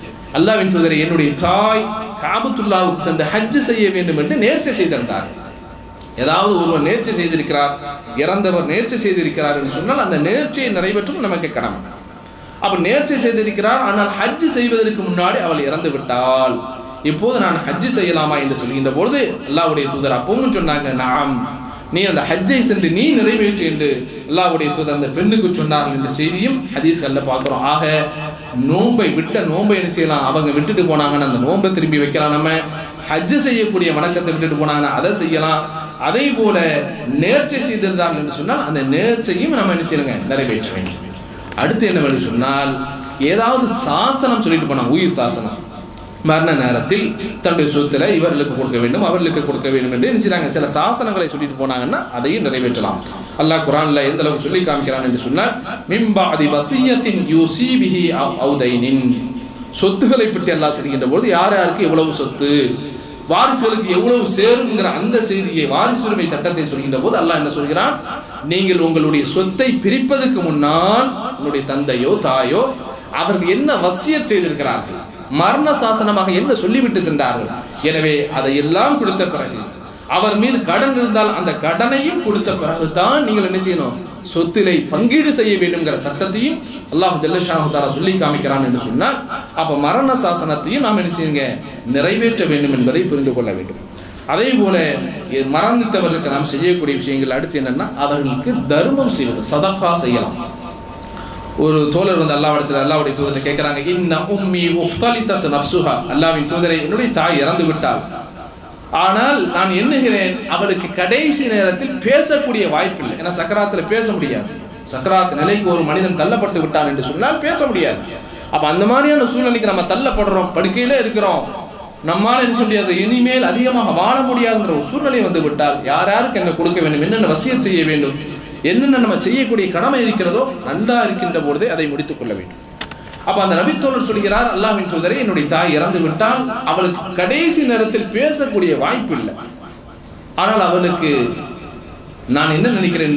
அல்லாஹ்வின் தூதரை என்னுடைய தாய் காபத்துல்லாவுக்கு சென்று ஹஜ் செய்ய வேண்டும் என்று நேர்ச்சை செய்திருந்தார் ஏதாவது ஒருவர் நேர்ச்சி செய்திருக்கிறார் இறந்தவர் நேர்ச்சி செய்திருக்கிறார் என்று சொன்னால் அந்த நேர்ச்சியை நிறைவேற்றும் நமக்கு கடமை அப்ப நேர்ச்சி செய்திருக்கிறார் ஆனால் ஹஜ் செய்வதற்கு முன்னாடி அவள் இறந்து விட்டால் இப்போது நான் ஹஜ் செய்யலாமா என்று சொல்கின்ற பொழுது அல்லாவுடைய தூதர் அப்பவும் சொன்னாங்க நாம் நீ அந்த ஹஜ்ஜை சென்று நீ நிறைவேற்று என்று அல்லாவுடைய தூதர் அந்த பெண்ணுக்கு சொன்னார்கள் என்ற செய்தியும் ஹதீஸ்கள்ல பார்க்கிறோம் ஆக நோன்பை விட்ட நோன்பை என்ன செய்யலாம் அவங்க விட்டுட்டு போனாங்கன்னா அந்த நோன்பை திரும்பி வைக்கலாம் நம்ம ஹஜ் செய்யக்கூடிய வணக்கத்தை விட்டுட்டு போனாங்கன்னா அதை செய்யலாம் அதே போல நேர்ச்சை செய்திருந்தார்கள் என்று சொன்னால் அந்த நேர்ச்சையும் நம்ம என்ன செய்யணுங்க நிறைவேற்ற வேண்டும் அடுத்து என்ன சொன்னால் ஏதாவது சாசனம் சொல்லிட்டு போனாங்க உயிர் சாசனம் மரண நேரத்தில் தன்னுடைய சொத்துல இவர்களுக்கு கொடுக்க வேண்டும் அவர்களுக்கு கொடுக்க வேண்டும் என்று நினைச்சாங்க சில சாசனங்களை சொல்லிட்டு போனாங்கன்னா அதையும் நிறைவேற்றலாம் அல்லாஹ் குரான்ல எந்த அளவுக்கு சொல்லி காமிக்கிறான் என்று சொன்னால் மிம்பாதி வசியத்தின் யூசிபிஹி ஔதைனின் சொத்துக்களை பற்றி அல்லாஹ் சொல்கின்ற போது யார் யாருக்கு எவ்வளவு சொத்து வாரிசுகளுக்கு எவ்வளவு சேருங்கிற அந்த செய்தியை வாரிசுரிமை சட்டத்தை சொல்கின்ற போது அல்லாஹ் என்ன சொல்கிறான் நீங்கள் உங்களுடைய சொத்தை பிரிப்பதற்கு முன்னால் உங்களுடைய தந்தையோ தாயோ அவர்கள் என்ன வசிய செய்திருக்கிறார்கள் மரண சாசனமாக என்ன சொல்லிவிட்டு சென்றார்கள் எனவே அதையெல்லாம் கொடுத்த பிறகு அவர் மீது கடன் இருந்தால் அந்த கடனையும் கொடுத்த பிறகுதான் நீங்கள் என்ன செய்யணும் சொத்திலை பங்கீடு செய்ய வேண்டும்ங்கிற சட்டத்தையும் அல்லாஹ் ஜல்லஷாஹு தாலா சொல்லி காமிக்கிறான் என்று சொன்னால் அப்ப மரண சாசனத்தையும் நாம் என்ன செய்யுங்க நிறைவேற்ற வேண்டும் என்பதை புரிந்து கொள்ள வேண்டும் அதே போல மறந்துட்டவர்களுக்கு நாம் செய்யக்கூடிய விஷயங்கள் அடுத்து என்னன்னா அவர்களுக்கு தர்மம் செய்வது சதகா செய்யலாம் ஒரு தோழர் வந்து அல்லாவிடத்தில் அல்லாவுடைய தூதரை கேட்கிறாங்க இன்ன உம்மி உஃப்தலித்தத் நப்சுஹா அல்லாவின் தூதரை என்னுடைய தாய் இறந்து விட்டாள் ஆனால் நான் எண்ணுகிறேன் அவளுக்கு கடைசி நேரத்தில் பேசக்கூடிய வாய்ப்பு இல்லை ஏன்னா சக்கராத்துல பேச முடியாது சக்கராத் நிலைக்கு ஒரு மனிதன் தள்ளப்பட்டு விட்டான் என்று சொன்னால் பேச முடியாது அப்ப அந்த மாதிரியான சூழ்நிலைக்கு நம்ம தள்ளப்படுறோம் படுக்கையில இருக்கிறோம் நம்மால என்ன செய்ய முடியாது இனிமேல் அதிகமாக வாழ முடியாதுன்ற ஒரு சூழ்நிலை வந்து விட்டால் யார் யாருக்கு என்ன கொடுக்க வேண்டும் என்னென்ன வசியம் செய்ய வேண்டும் என்னென்ன நம்ம செய்யக்கூடிய கடமை இருக்கிறதோ நல்லா இருக்கின்ற பொழுதே அதை முடித்துக் கொள்ள வேண்டும் அப்ப அந்த நபித்தோழர் சொல்கிறார் அல்லாஹின் தூதரை என்னுடைய தாய் இறந்து விட்டால் அவளுக்கு கடைசி நேரத்தில் பேசக்கூடிய வாய்ப்பு இல்லை ஆனால் அவளுக்கு நான் என்ன நினைக்கிறேன்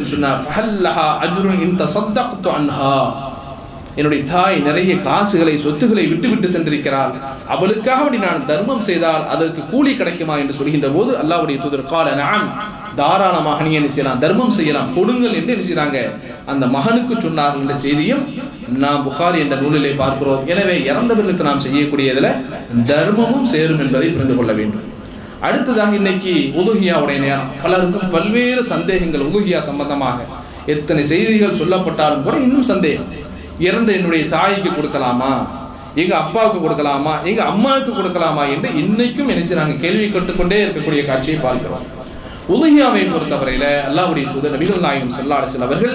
சொன்னா என்னுடைய தாய் நிறைய காசுகளை சொத்துக்களை விட்டு விட்டு சென்றிருக்கிறாள் அவளுக்காக வேண்டி நான் தர்மம் செய்தால் அதற்கு கூலி கிடைக்குமா என்று சொல்கின்ற போது அல்லாவுடைய தூதர் கால நான் தாராளமாக நீ என்ன செய்யலாம் தர்மம் செய்யலாம் கொடுங்கள் என்று என்ன செய்தாங்க அந்த மகனுக்கு சொன்னார்கள் என்ற செய்தியும் நாம் புகாரி என்ற நூலிலே பார்க்கிறோம் எனவே இறந்தவர்களுக்கு நாம் செய்யக்கூடியதுல தர்மமும் சேரும் என்பதை புரிந்து கொள்ள வேண்டும் அடுத்ததாக இன்னைக்கு உதுகியாவுடைய நேரம் பலருக்கும் பல்வேறு சந்தேகங்கள் உதுகியா சம்பந்தமாக எத்தனை செய்திகள் சொல்லப்பட்டாலும் கூட இன்னும் சந்தேகம் இறந்த என்னுடைய தாய்க்கு கொடுக்கலாமா எங்க அப்பாவுக்கு கொடுக்கலாமா எங்க அம்மாவுக்கு கொடுக்கலாமா என்று இன்னைக்கும் என்ன நாங்கள் கேள்வி கட்டுக்கொண்டே இருக்கக்கூடிய காட்சியை பார்க்கிறோம் உதகியாவை பொறுத்தவரையில அல்லாவுடைய தூதர் நபிகள் நாயகம் செல்லாடசல் அவர்கள்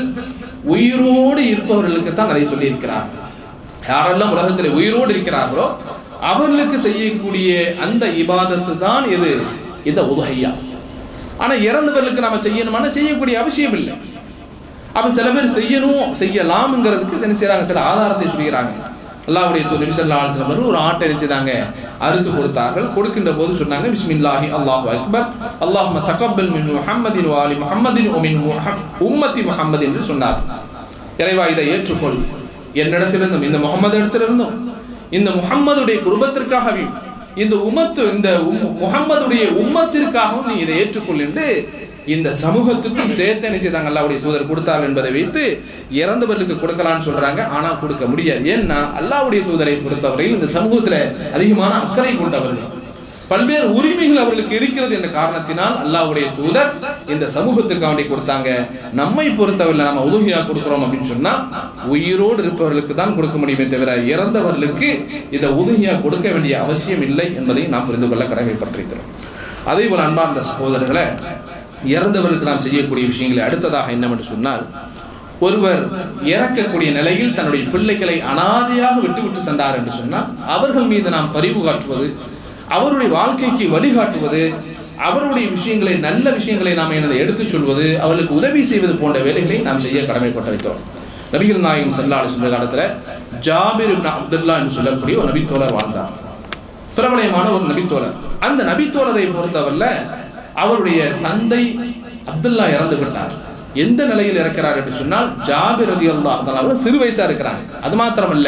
உயிரோடு இருப்பவர்களுக்கு தான் அதை சொல்லி இருக்கிறார் யாரெல்லாம் உலகத்தில் உயிரோடு இருக்கிறார்களோ அவர்களுக்கு செய்யக்கூடிய அந்த இபாதத்து தான் எது இந்த உதகையா ஆனா இறந்தவர்களுக்கு நாம செய்யணுமான செய்யக்கூடிய அவசியம் இல்லை அப்ப சில பேர் செய்யணும் செய்யலாம்ங்கிறதுக்கு என்ன செய்யறாங்க சில ஆதாரத்தை சொல்கிறாங்க அல்லாவுடைய நிமிஷம் அவர்கள் ஒரு ஆட்டை நினைச்சதாங்க அறுத்து கொடுத்தார்கள் கொடுக்கின்ற போது சொன்னாங்க பிஸ்மில்லாஹி அல்லாஹு அக்பர் அல்லாஹும தகப்பல் மின் முஹம்மதின் வாலி முஹம்மதின் மின் உம்மத்தி முஹம்மது என்று சொன்னார் இறைவா இதை ஏற்றுக்கொள் என்னிடத்திலிருந்தும் இந்த முகமது இடத்திலிருந்தும் இந்த முகம்மதுடைய குடும்பத்திற்காகவும் இந்த உம்மத்து இந்த முகம்மதுடைய உம்மத்திற்காகவும் நீ இதை ஏற்றுக்கொள் என்று இந்த சமூகத்துக்கும் சேர்த்து என்ன செய்தாங்க அல்லாவுடைய தூதர் கொடுத்தார் என்பதை வைத்து இறந்தவர்களுக்கு கொடுக்கலாம்னு சொல்றாங்க ஆனா கொடுக்க முடியாது ஏன்னா அல்லாவுடைய தூதரை பொறுத்தவரையில் இந்த சமூகத்துல அதிகமான அக்கறை கொண்டவர்கள் பல்வேறு உரிமைகள் அவர்களுக்கு இருக்கிறது என்ற காரணத்தினால் அல்லாவுடைய தூதர் இந்த சமூகத்துக்கு வேண்டி கொடுத்தாங்க நம்மை பொறுத்தவரை நம்ம உதவியா கொடுக்கிறோம் அப்படின்னு சொன்னா உயிரோடு இருப்பவர்களுக்கு தான் கொடுக்க முடியுமே தவிர இறந்தவர்களுக்கு இதை உதவியா கொடுக்க வேண்டிய அவசியம் இல்லை என்பதை நாம் புரிந்து கொள்ள கடமைப்பட்டிருக்கிறோம் அதே போல அன்பார்ந்த சகோதரர்களை இறந்தவர்களுக்கு நாம் செய்யக்கூடிய விஷயங்களை அடுத்ததாக என்னவென்று சொன்னால் ஒருவர் இறக்கக்கூடிய நிலையில் தன்னுடைய பிள்ளைகளை அனாதையாக விட்டுவிட்டு சென்றார் என்று சொன்னால் அவர்கள் மீது நாம் பரிவு காட்டுவது அவருடைய வாழ்க்கைக்கு வழிகாட்டுவது அவருடைய விஷயங்களை நல்ல விஷயங்களை நாம் எனது எடுத்துச் சொல்வது அவர்களுக்கு உதவி செய்வது போன்ற வேலைகளை நாம் செய்ய கடமைப்பட்டிருக்கிறோம் நபிகள் நாயகம் செல்லாடு சொல்ற காலத்துல ஜாபிர் அப்துல்லா என்று சொல்லக்கூடிய ஒரு நபித்தோழர் வாழ்ந்தார் பிரபலயமான ஒரு நபித்தோழர் அந்த நபித்தோழரை பொறுத்தவரை அவருடைய தந்தை அப்துல்லா இறந்து விட்டார் எந்த நிலையில் இருக்கிறார் என்று சொன்னால் ஜாபிர் ரதி அல்லா அவர் சிறு வயசா இருக்கிறாங்க அது மாத்திரமல்ல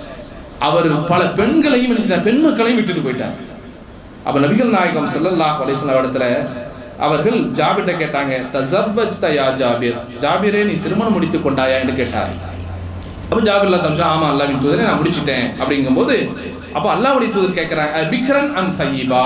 அவர் பல பெண்களையும் பெண் மக்களையும் விட்டுட்டு போயிட்டார் அப்ப நபிகள் நாயகம் செல்லல்லா அலிஸ்லாம் இடத்துல அவர்கள் ஜாபிர்ட்ட கேட்டாங்க தஸவ்வஜ்த யா ஜாபிர் ஜாபிரே நீ திருமணம் முடித்துக் கொண்டாயா என்று கேட்டார் அப்போ ஜாபிர் அல்லா தம்சா ஆமா அல்லாவின் தூதரை நான் முடிச்சிட்டேன் அப்படிங்கும்போது அப்போ அல்லாவுடைய தூதர் கேட்கிறாங்க பிக்ரன் அம் சயீபா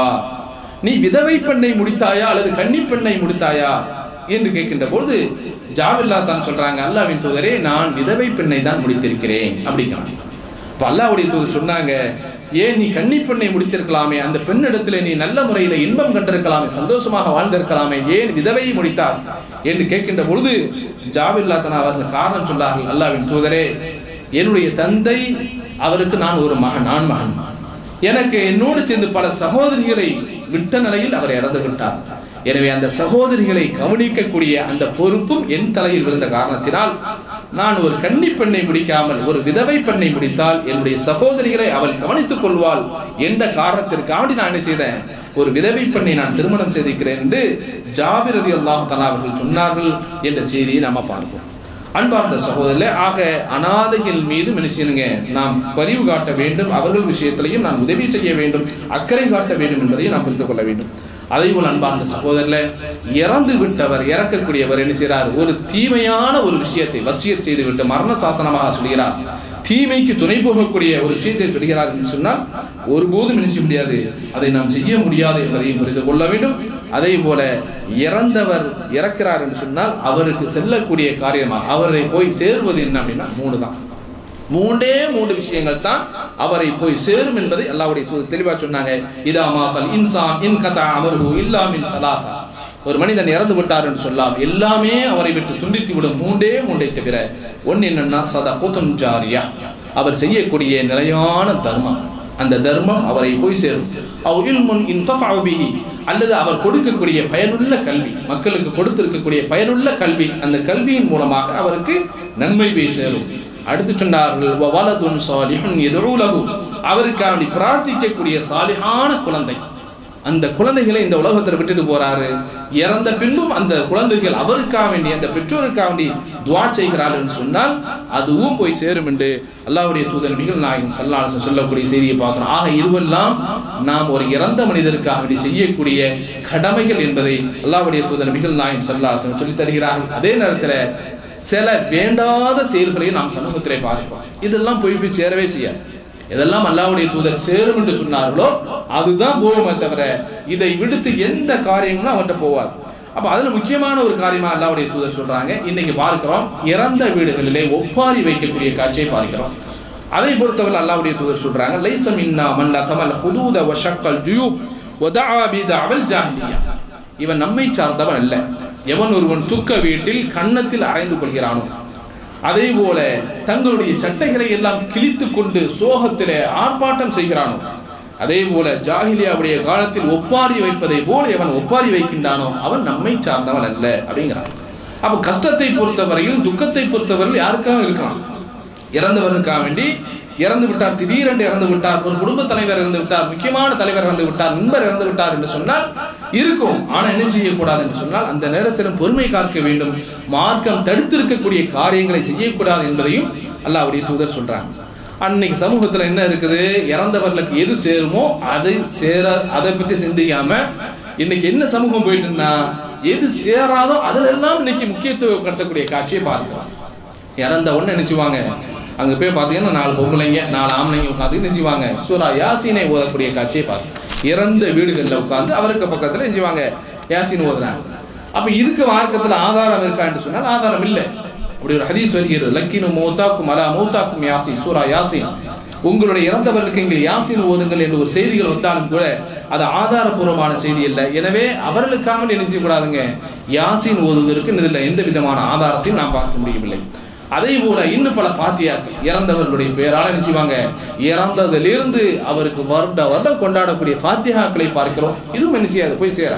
நீ விதவை பெண்ணை முடித்தாயா அல்லது கன்னி பெண்ணை முடித்தாயா என்று கேட்கின்ற பொழுது ஜாபில்லா தான் சொல்றாங்க அல்லாவின் தூதரே நான் விதவை பெண்ணை தான் முடித்திருக்கிறேன் அப்படிங்கிறாங்க இப்போ அல்லாவுடைய தூதர் சொன்னாங்க ஏன் நீ கன்னி பெண்ணை முடித்திருக்கலாமே அந்த பெண்ணிடத்திலே நீ நல்ல முறையில் இன்பம் கண்டிருக்கலாமே சந்தோஷமாக வாழ்ந்திருக்கலாமே ஏன் விதவையை முடித்தார் என்று கேட்கின்ற பொழுது ஜாபில்லா தன் அவர்கள் காரணம் சொன்னார்கள் அல்லாவின் தூதரே என்னுடைய தந்தை அவருக்கு நான் ஒரு மகன் நான் மகன் எனக்கு என்னோடு சேர்ந்து பல சகோதரிகளை விட்ட நிலையில் அவர் இறந்து விட்டார் எனவே அந்த சகோதரிகளை கவனிக்கக்கூடிய அந்த பொறுப்பும் என் தலையில் விழுந்த காரணத்தினால் நான் ஒரு கன்னி பெண்ணை முடிக்காமல் ஒரு விதவை பெண்ணை முடித்தால் என்னுடைய சகோதரிகளை அவள் கவனித்துக் கொள்வாள் என்ற காரணத்திற்காக நான் என்ன செய்தேன் ஒரு விதவை பெண்ணை நான் திருமணம் செய்திருக்கிறேன் என்று ஜாபிரதி அல்லாஹ் தலா அவர்கள் சொன்னார்கள் என்ற செய்தியை நாம பார்ப்போம் அன்பார்ந்த சகோதரர்களே ஆக அனாதைகள் மீது மனுஷனுங்க நாம் பரிவு காட்ட வேண்டும் அவர்கள் விஷயத்திலையும் நாம் உதவி செய்ய வேண்டும் அக்கறை காட்ட வேண்டும் என்பதையும் நாம் புரிந்து கொள்ள வேண்டும் அதே போல் அன்பார்ந்த சகோதரர்ல இறந்து விட்டவர் இறக்கக்கூடியவர் என்ன செய்கிறார் ஒரு தீமையான ஒரு விஷயத்தை வசியத் செய்து விட்டு மரண சாசனமாக சொல்கிறார் தீமைக்கு துணை போகக்கூடிய ஒரு விஷயத்தை சொல்கிறார் என்று சொன்னால் ஒருபோதும் நினைச்ச முடியாது அதை நாம் செய்ய முடியாது என்பதையும் புரிந்து கொள்ள வேண்டும் அதே போல இறந்தவர் இறக்கிறார் என்று சொன்னால் அவருக்கு செல்லக்கூடிய காரியமா அவரை போய் சேர்வது என்ன அப்படின்னா மூணு தான் மூன்றே மூன்று விஷயங்கள் தான் அவரை போய் சேரும் என்பதை அல்லாவுடைய தூதர் தெளிவா சொன்னாங்க இதா மாபல் இன்சான் இன் கதா அமர்ஹு இல்லாமின் சலாசா ஒரு மனிதன் இறந்து விட்டார் என்று சொல்லலாம் எல்லாமே அவரை விட்டு துண்டித்து விடும் மூன்றே மூன்றை தவிர ஒன்னு என்னன்னா சதா கூத்தம் ஜாரியா அவர் செய்யக்கூடிய நிலையான தர்மம் அந்த தர்மம் அவரை போய் சேரும் அவ் இல்முன் இன்தஃபஅ பிஹி அல்லது அவர் கொடுக்கக்கூடிய பயனுள்ள கல்வி மக்களுக்கு கொடுத்திருக்கக்கூடிய பயனுள்ள கல்வி அந்த கல்வியின் மூலமாக அவருக்கு நன்மை போய் சேரும் அடுத்து சொன்னார்கள் வலதுன் சாலிஹுன் எதுலகு அவருக்காக பிரார்த்திக்கக்கூடிய சாலிஹான குழந்தை அந்த குழந்தைகளை இந்த உலகத்தில் விட்டுட்டு போறாரு இறந்த பின்பும் அந்த குழந்தைகள் அவருக்காக வேண்டி அந்த பெற்றோருக்காக வேண்டி துவா செய்கிறார்கள் என்று சொன்னால் அதுவும் போய் சேரும் என்று அல்லாவுடைய தூதர் மிகல் நாயகம் சல்லாசன் சொல்லக்கூடிய செய்தியை பார்க்கிறோம் ஆக இதுவெல்லாம் நாம் ஒரு இறந்த மனிதருக்காக வேண்டி செய்யக்கூடிய கடமைகள் என்பதை அல்லாவுடைய தூதர் மிகல் நாயகம் சல்லாசன் சொல்லி தருகிறார்கள் அதே நேரத்தில் சில வேண்டாத செயல்களையும் நாம் சமூகத்திலே பார்க்கிறோம் இதெல்லாம் போய் போய் சேரவே செய்யாது எதெல்லாம் அல்லாவுடைய தூதர் சேரும் என்று சொன்னார்களோ அதுதான் போகுமே தவிர இதை விடுத்து எந்த காரியங்களும் அவர்கிட்ட போவாது அப்ப அதுல முக்கியமான ஒரு காரியமா அல்லாவுடைய தூதர் சொல்றாங்க இன்னைக்கு பார்க்கிறோம் இறந்த வீடுகளிலே ஒப்பாரி வைக்கக்கூடிய காட்சியை பார்க்கிறோம் அதை பொறுத்தவரை அல்லாவுடைய தூதர் சொல்றாங்க லைசம் இன்னா மல்ல கமல் ஹுதூத வஷக்கல் ஜுயூப் வதஆ பிதஅவல் ஜாஹிலியா இவன் நம்மை சார்ந்தவன் அல்ல எவன் ஒருவன் துக்க வீட்டில் கன்னத்தில் அரைந்து கொள்கிறானோ அதே போல தங்களுடைய சட்டைகளை எல்லாம் கிழித்து கொண்டு சோகத்திலே ஆர்ப்பாட்டம் செய்கிறானோ அதே போல ஜாகிலியாவுடைய காலத்தில் ஒப்பாரி வைப்பதை போல எவன் ஒப்பாரி வைக்கின்றானோ அவன் நம்மை சார்ந்தவன் அல்ல அப்படிங்கிறான் அப்ப கஷ்டத்தை பொறுத்தவரையில் துக்கத்தை பொறுத்தவரையில் யாருக்காக இருக்கலாம் இறந்தவருக்காக வேண்டி இறந்து விட்டார் திடீரென்று இறந்து விட்டார் ஒரு குடும்ப தலைவர் இறந்து விட்டார் முக்கியமான தலைவர் இறந்து விட்டார் நண்பர் இறந்து விட்டார் என்று சொன்னால் இருக்கும் ஆனா என்ன செய்யக்கூடாது என்று சொன்னால் அந்த நேரத்திலும் பொறுமை காக்க வேண்டும் மார்க்கம் தடுத்திருக்கக்கூடிய காரியங்களை செய்யக்கூடாது என்பதையும் அல்லாவுடைய தூதர் சொல்றாங்க அன்னைக்கு சமூகத்துல என்ன இருக்குது இறந்தவர்களுக்கு எது சேருமோ அதை சேர அதை பத்தி சிந்திக்காம இன்னைக்கு என்ன சமூகம் போயிட்டுன்னா எது சேராதோ அதுல எல்லாம் இன்னைக்கு முக்கியத்துவம் கடத்தக்கூடிய காட்சியை பார்க்கலாம் இறந்த உடனே நினைச்சுவாங்க அங்க போய் பாத்தீங்கன்னா நாலு பொம்பளைங்க நாலு ஆம்பளைங்க உட்காந்து நினைச்சுவாங்க சூரா யாசினை ஓதக்கூடிய காட்சியை பார்த்து இறந்த வீடுகள்ல உட்கார்ந்து அவருக்கு பக்கத்துல நினைச்சுவாங்க யாசின் ஓதுறாங்க அப்ப இதுக்கு மார்க்கத்துல ஆதாரம் இருக்கான்னு சொன்னால் ஆதாரம் இல்லை அப்படி ஒரு ஹதீஸ் வருகிறது லக்கினு மௌத்தாக்கும் அலா மௌத்தாக்கும் யாசின் சூரா யாசின் உங்களுடைய இறந்தவர்களுக்கு இங்கே யாசின் ஓதுங்கள் என்று ஒரு செய்திகள் வந்தாலும் கூட அது ஆதாரபூர்வமான செய்தி இல்லை எனவே அவர்களுக்காக என்ன செய்யக்கூடாதுங்க யாசின் ஓதுவதற்கு இதில் எந்த விதமான ஆதாரத்தையும் நாம் பார்க்க முடியவில்லை அதே போல இன்னும் பல பாத்தியாக்கள் இறந்தவர்களுடைய பெயரால நினைச்சுவாங்க இறந்ததிலிருந்து அவருக்கு வருட வருடம் கொண்டாடக்கூடிய பாத்தியாக்களை பார்க்கிறோம் இதுவும் என்ன செய்யாது போய் சேர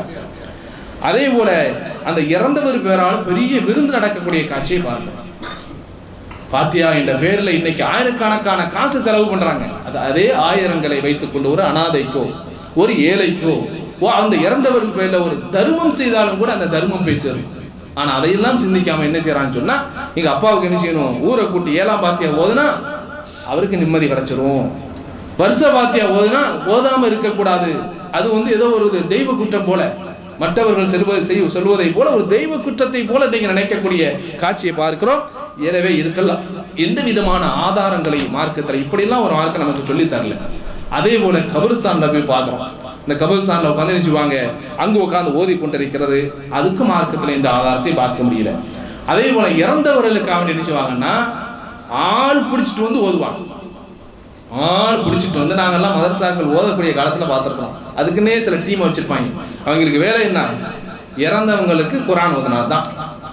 அதே போல அந்த இறந்தவர் பேரால் பெரிய விருந்து நடக்கக்கூடிய காட்சியை பார்க்கிறோம் பாத்தியா என்ற பேர்ல இன்னைக்கு ஆயிரக்கணக்கான காசு செலவு பண்றாங்க அது அதே ஆயிரங்களை வைத்துக் கொண்டு ஒரு அனாதைக்கோ ஒரு ஏழைக்கோ ஓ அந்த இறந்தவர்கள் பேர்ல ஒரு தர்மம் செய்தாலும் கூட அந்த தர்மம் போய் சேரும் ஆனா அதையெல்லாம் சிந்திக்காம என்ன செய்யறான்னு சொன்னா எங்க அப்பாவுக்கு என்ன செய்யணும் ஊரை கூட்டி ஏழாம் பாத்தியா ஓதுனா அவருக்கு நிம்மதி கிடைச்சிரும் வருஷ பாத்தியா ஓதுனா ஓதாம இருக்கக்கூடாது அது வந்து ஏதோ ஒரு தெய்வ குற்றம் போல மற்றவர்கள் செல்வது செய்ய சொல்வதை போல ஒரு தெய்வ குற்றத்தை போல நீங்க நினைக்கக்கூடிய காட்சியை பார்க்கிறோம் எனவே இதுக்கெல்லாம் எந்த விதமான ஆதாரங்களை மார்க்கத்தில் இப்படிலாம் ஒரு மார்க்கம் நமக்கு சொல்லி தரல அதே போல கபிரிஸ்தான்ல போய் பார்க்கிறோம் இந்த கபிரிஸ்தான்ல உட்காந்து நினைச்சுவாங்க அங்கு உட்கார்ந்து ஓதி கொண்டிருக்கிறது அதுக்கு மார்க்கத்துல இந்த ஆதாரத்தை பார்க்க முடியல அதே போல இறந்தவர்களுக்கு அவன் நினைச்சுவாங்கன்னா ஆள் பிடிச்சிட்டு வந்து ஓதுவாங்க ஆள் பிடிச்சிட்டு வந்து நாங்கெல்லாம் மதரசாக்கள் ஓதக்கூடிய காலத்துல பார்த்திருக்கோம் அதுக்குன்னே சில டீம் வச்சிருப்பாங்க அவங்களுக்கு வேலை என்ன இறந்தவங்களுக்கு குரான் ஓதுனா தான்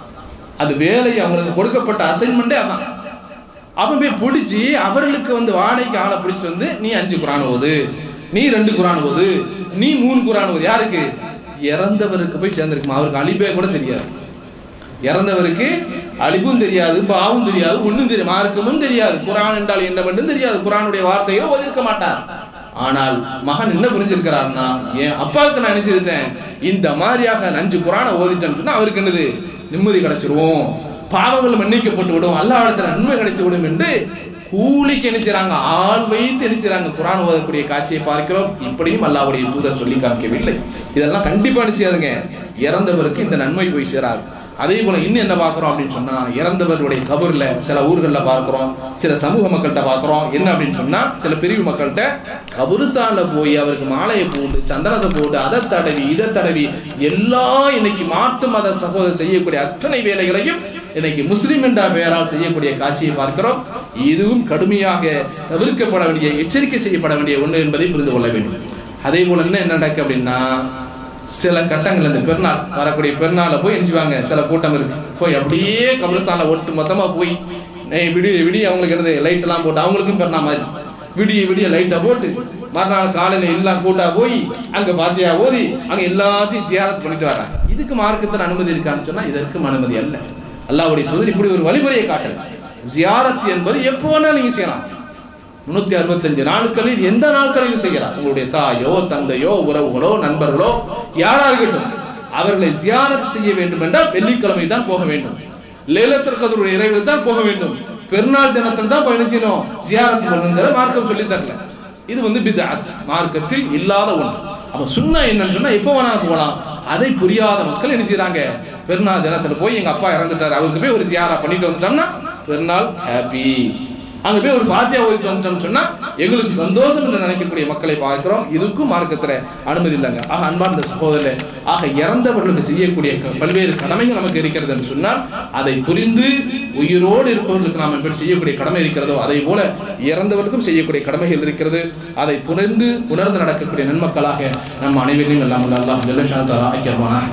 அது வேலை அவங்களுக்கு கொடுக்கப்பட்ட அசைன்மெண்டே அதான் அவன் போய் பிடிச்சி அவர்களுக்கு வந்து வாடகைக்கு ஆளை பிடிச்சிட்டு வந்து நீ அஞ்சு குரான் ஓது நீ ரெண்டு குரான் ஓது நீ மூணு குரான் ஓது யாருக்கு இறந்தவருக்கு போய் சேர்ந்திருக்குமா அவருக்கு அழிபே கூட தெரியாது இறந்தவருக்கு அழிவும் தெரியாது பாவும் தெரியாது ஒண்ணும் தெரியும் மார்க்கமும் தெரியாது குரான் என்றால் என்னவென்றும் தெரியாது குரானுடைய வார்த்தையோ ஓதிருக்க மாட்டார் ஆனால் மகன் என்ன புரிஞ்சிருக்கிறார்னா என் அப்பாவுக்கு நான் நினைச்சிருந்தேன் இந்த மாதிரியாக அஞ்சு குரானை ஓதிட்டேன்னு சொன்னா அவருக்கு என்னது நிம்மதி கிடைச்சிருவோம் பாவங்கள் மன்னிக்கப்பட்டு விடும் அல்லாஹ்விடத்தில் நன்மை கிடைத்து விடும் என்று கூலிக்கு என்ன செய்றாங்க ஆள் வைத்து என்ன செய்றாங்க குரான் ஓதக்கூடிய காட்சியை பார்க்கிறோம் இப்படியும் அல்லாஹ்வுடைய தூதர் சொல்லி காமிக்கவில்லை இதெல்லாம் கண்டிப்பா என்ன செய்யாதுங்க இறந்தவருக்கு இந்த நன்மை போய் சேராது அதே போல இன்னும் என்ன பார்க்கிறோம் அப்படின்னு சொன்னா இறந்தவருடைய கபர்ல சில ஊர்கள்ல பார்க்கிறோம் சில சமூக மக்கள்கிட்ட பார்க்கிறோம் என்ன அப்படின்னு சொன்னா சில பிரிவு மக்கள்கிட்ட கபருஸ்தான்ல போய் அவருக்கு மாலையை போட்டு சந்தனத்தை போட்டு அதை தடவி இதை தடவி எல்லா இன்னைக்கு மாட்டு மத சகோதரர் செய்யக்கூடிய அத்தனை வேலைகளையும் இன்னைக்கு முஸ்லிம் என்ற பெயரால் செய்யக்கூடிய காட்சியை பார்க்கிறோம் இதுவும் கடுமையாக தவிர்க்கப்பட வேண்டிய எச்சரிக்கை செய்யப்பட வேண்டிய ஒன்று என்பதை புரிந்து கொள்ள வேண்டும் அதே போல என்ன என்ன நடக்கு அப்படின்னா சில கட்டங்கள் இந்த பெருநாள் வரக்கூடிய பெருநாளை போய் எரிஞ்சுவாங்க சில கூட்டம் இருக்கு போய் அப்படியே கபிரஸ்தான்ல ஒட்டு மொத்தமா போய் ஏய், விடிய விடிய அவங்களுக்கு என்னது லைட் எல்லாம் போட்டு அவங்களுக்கும் பெருநாள் மாதிரி விடிய விடிய லைட்டை போட்டு மறுநாள் காலையில எல்லாம் கூட்டா போய் அங்க பாத்தியா ஓதி அங்க எல்லாத்தையும் ஜியாரத் பண்ணிட்டு வர்றாங்க இதுக்கு மார்க்கத்தில் அனுமதி இருக்கான்னு சொன்னா இதற்கும் அனுமதி அல்ல அல்லாஹ்வுடைய தூதர் இப்படி ஒரு வழிமுறையை காட்டுறாங்க ஜியாரத் என்பது எப்போ வேணாலும் நீங்க செய்யலாம் முன்னூத்தி அறுபத்தஞ்சு நாட்களில் எந்த நாட்களிலும் செய்யலாம் உங்களுடைய தாயோ தந்தையோ உறவுகளோ நண்பர்களோ யாரா இருக்கட்டும் அவர்களை ஜியாரத் செய்ய வேண்டும் என்றால் வெள்ளிக்கிழமை தான் போக வேண்டும் லேலத்திற்கு கதருடைய இறைவில் தான் போக வேண்டும் பெருநாள் தினத்தில் தான் பயணம் செய்யணும் ஜியாரத் பண்ணுங்கிற மார்க்கம் சொல்லி தரல இது வந்து பிதாத் மார்க்கத்தில் இல்லாத ஒன்று அப்ப சுண்ணா என்னன்னு சொன்னா எப்போ வேணாலும் போகலாம் அதை புரியாத மக்கள் என்ன செய்றாங்க பெருநாள் தினத்துல போய் எங்க அப்பா இறந்துட்டாரு அவருக்கு போய் ஒரு ஜியாரா பண்ணிட்டு வந்துட்டோம்னா பெருநாள் ஹாப்பி அங்க போய் ஒரு பாத்தியா ஓதிட்டு வந்துட்டோம்னு சொன்னா எங்களுக்கு சந்தோஷம் என்று நினைக்கக்கூடிய மக்களை பார்க்கிறோம் இதுக்கும் மார்க்கத்துல அனுமதி இல்லைங்க ஆக அன்பார்ந்த சகோதரர் ஆக இறந்தவர்களுக்கு செய்யக்கூடிய க- பல்வேறு கடமைகள் நமக்கு இருக்கிறது என்று சொன்னால் அதை புரிந்து உயிரோடு இருப்பவர்களுக்கு நாம் எப்படி செய்யக்கூடிய கடமை இருக்கிறதோ அதே போல இறந்தவர்களுக்கும் செய்யக்கூடிய கடமைகள் இருக்கிறது அதை புரிந்து உணர்ந்து நடக்கக்கூடிய நன்மக்களாக நம் அனைவரையும் எல்லாம் வல்ல அல்லாஹ் ஜல்லஷான் ஆக்கியவானா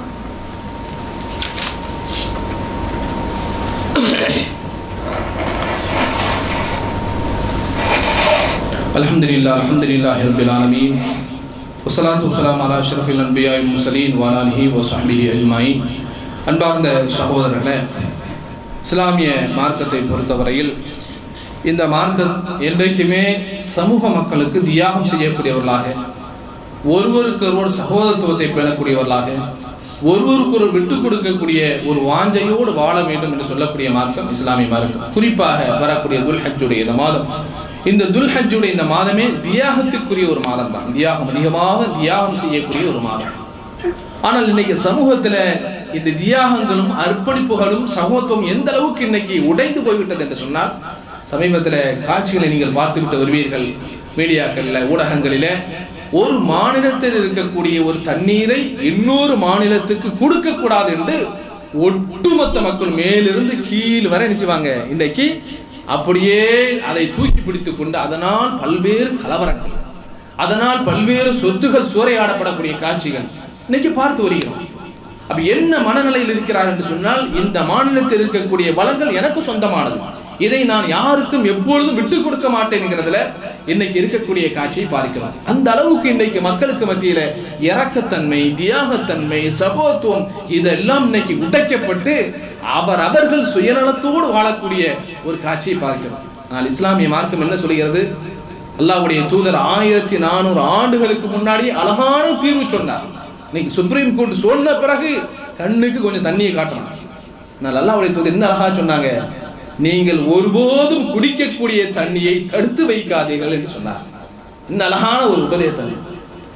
الحمد لله الحمد لله رب العالمين والصلاة والسلام على أشرف الأنبياء والمرسلين وعلى آله وصحبه أجمعين அன்பார்ந்த சகோதரர்களே இஸ்லாமிய மார்க்கத்தை பொறுத்தவரையில் இந்த மார்க்கம் என்றைக்குமே சமூக மக்களுக்கு தியாகம் செய்யக்கூடியவர்களாக ஒருவருக்கொருவர் சகோதரத்துவத்தை பெறக்கூடியவர்களாக ஒருவருக்கொருவர் விட்டுக் கொடுக்கக்கூடிய ஒரு வாஞ்சையோடு வாழ வேண்டும் என்று சொல்லக்கூடிய மார்க்கம் இஸ்லாமிய மார்க்கம் குறிப்பாக வரக்கூடிய துல்ஹஜ்ஜுடைய இந்த மாதம் இந்த துல்ஹஜ்ஜுடைய இந்த மாதமே தியாகத்துக்குரிய ஒரு மாதம் தான் தியாகம் அதிகமாக தியாகம் செய்யக்கூடிய ஒரு மாதம் ஆனால் இன்னைக்கு சமூகத்துல இந்த தியாகங்களும் அர்ப்பணிப்புகளும் சமூகத்துவம் எந்த அளவுக்கு இன்னைக்கு உடைந்து போய்விட்டது என்று சொன்னால் சமீபத்துல காட்சிகளை நீங்கள் பார்த்துவிட்டு வருவீர்கள் மீடியாக்கள்ல ஊடகங்களில ஒரு மாநிலத்தில் இருக்கக்கூடிய ஒரு தண்ணீரை இன்னொரு மாநிலத்துக்கு கொடுக்க கூடாது என்று ஒட்டுமொத்த மக்கள் மேலிருந்து கீழ் வரை நினைச்சுவாங்க இன்னைக்கு அப்படியே அதை தூக்கி பிடித்துக் கொண்டு அதனால் பல்வேறு கலவரங்கள் அதனால் பல்வேறு சொத்துகள் சூறையாடப்படக்கூடிய காட்சிகள் இன்னைக்கு பார்த்து வருகிறோம் அப்ப என்ன மனநிலையில் இருக்கிறார் என்று சொன்னால் இந்த மாநிலத்தில் இருக்கக்கூடிய வளங்கள் எனக்கு சொந்தமானது இதை நான் யாருக்கும் எப்பொழுதும் விட்டு கொடுக்க மாட்டேன்ங்கிறதுல இன்னைக்கு இருக்கக்கூடிய காட்சியை பார்க்கிறோம் அந்த அளவுக்கு இன்னைக்கு மக்களுக்கு மத்தியில இரக்கத்தன்மை தியாகத்தன்மை சகோத்துவம் இதெல்லாம் இன்னைக்கு உடைக்கப்பட்டு அவர் அவர்கள் சுயநலத்தோடு வாழக்கூடிய ஒரு காட்சியை பார்க்கிறோம் ஆனால் இஸ்லாமிய மார்க்கம் என்ன சொல்கிறது அல்லாஹ்வுடைய தூதர் ஆயிரத்தி நானூறு ஆண்டுகளுக்கு முன்னாடி அழகான தீர்வு சொன்னார் இன்னைக்கு சுப்ரீம் கோர்ட் சொன்ன பிறகு கண்ணுக்கு கொஞ்சம் தண்ணியை காட்டணும் நான் அல்லாஹ்வுடைய தூதர் என்ன அழகா சொன்னாங்க நீங்கள் ஒருபோதும் குடிக்கக்கூடிய தண்ணியை தடுத்து வைக்காதீர்கள் என்று சொன்னார் இன்னும் அழகான ஒரு உபதேசம்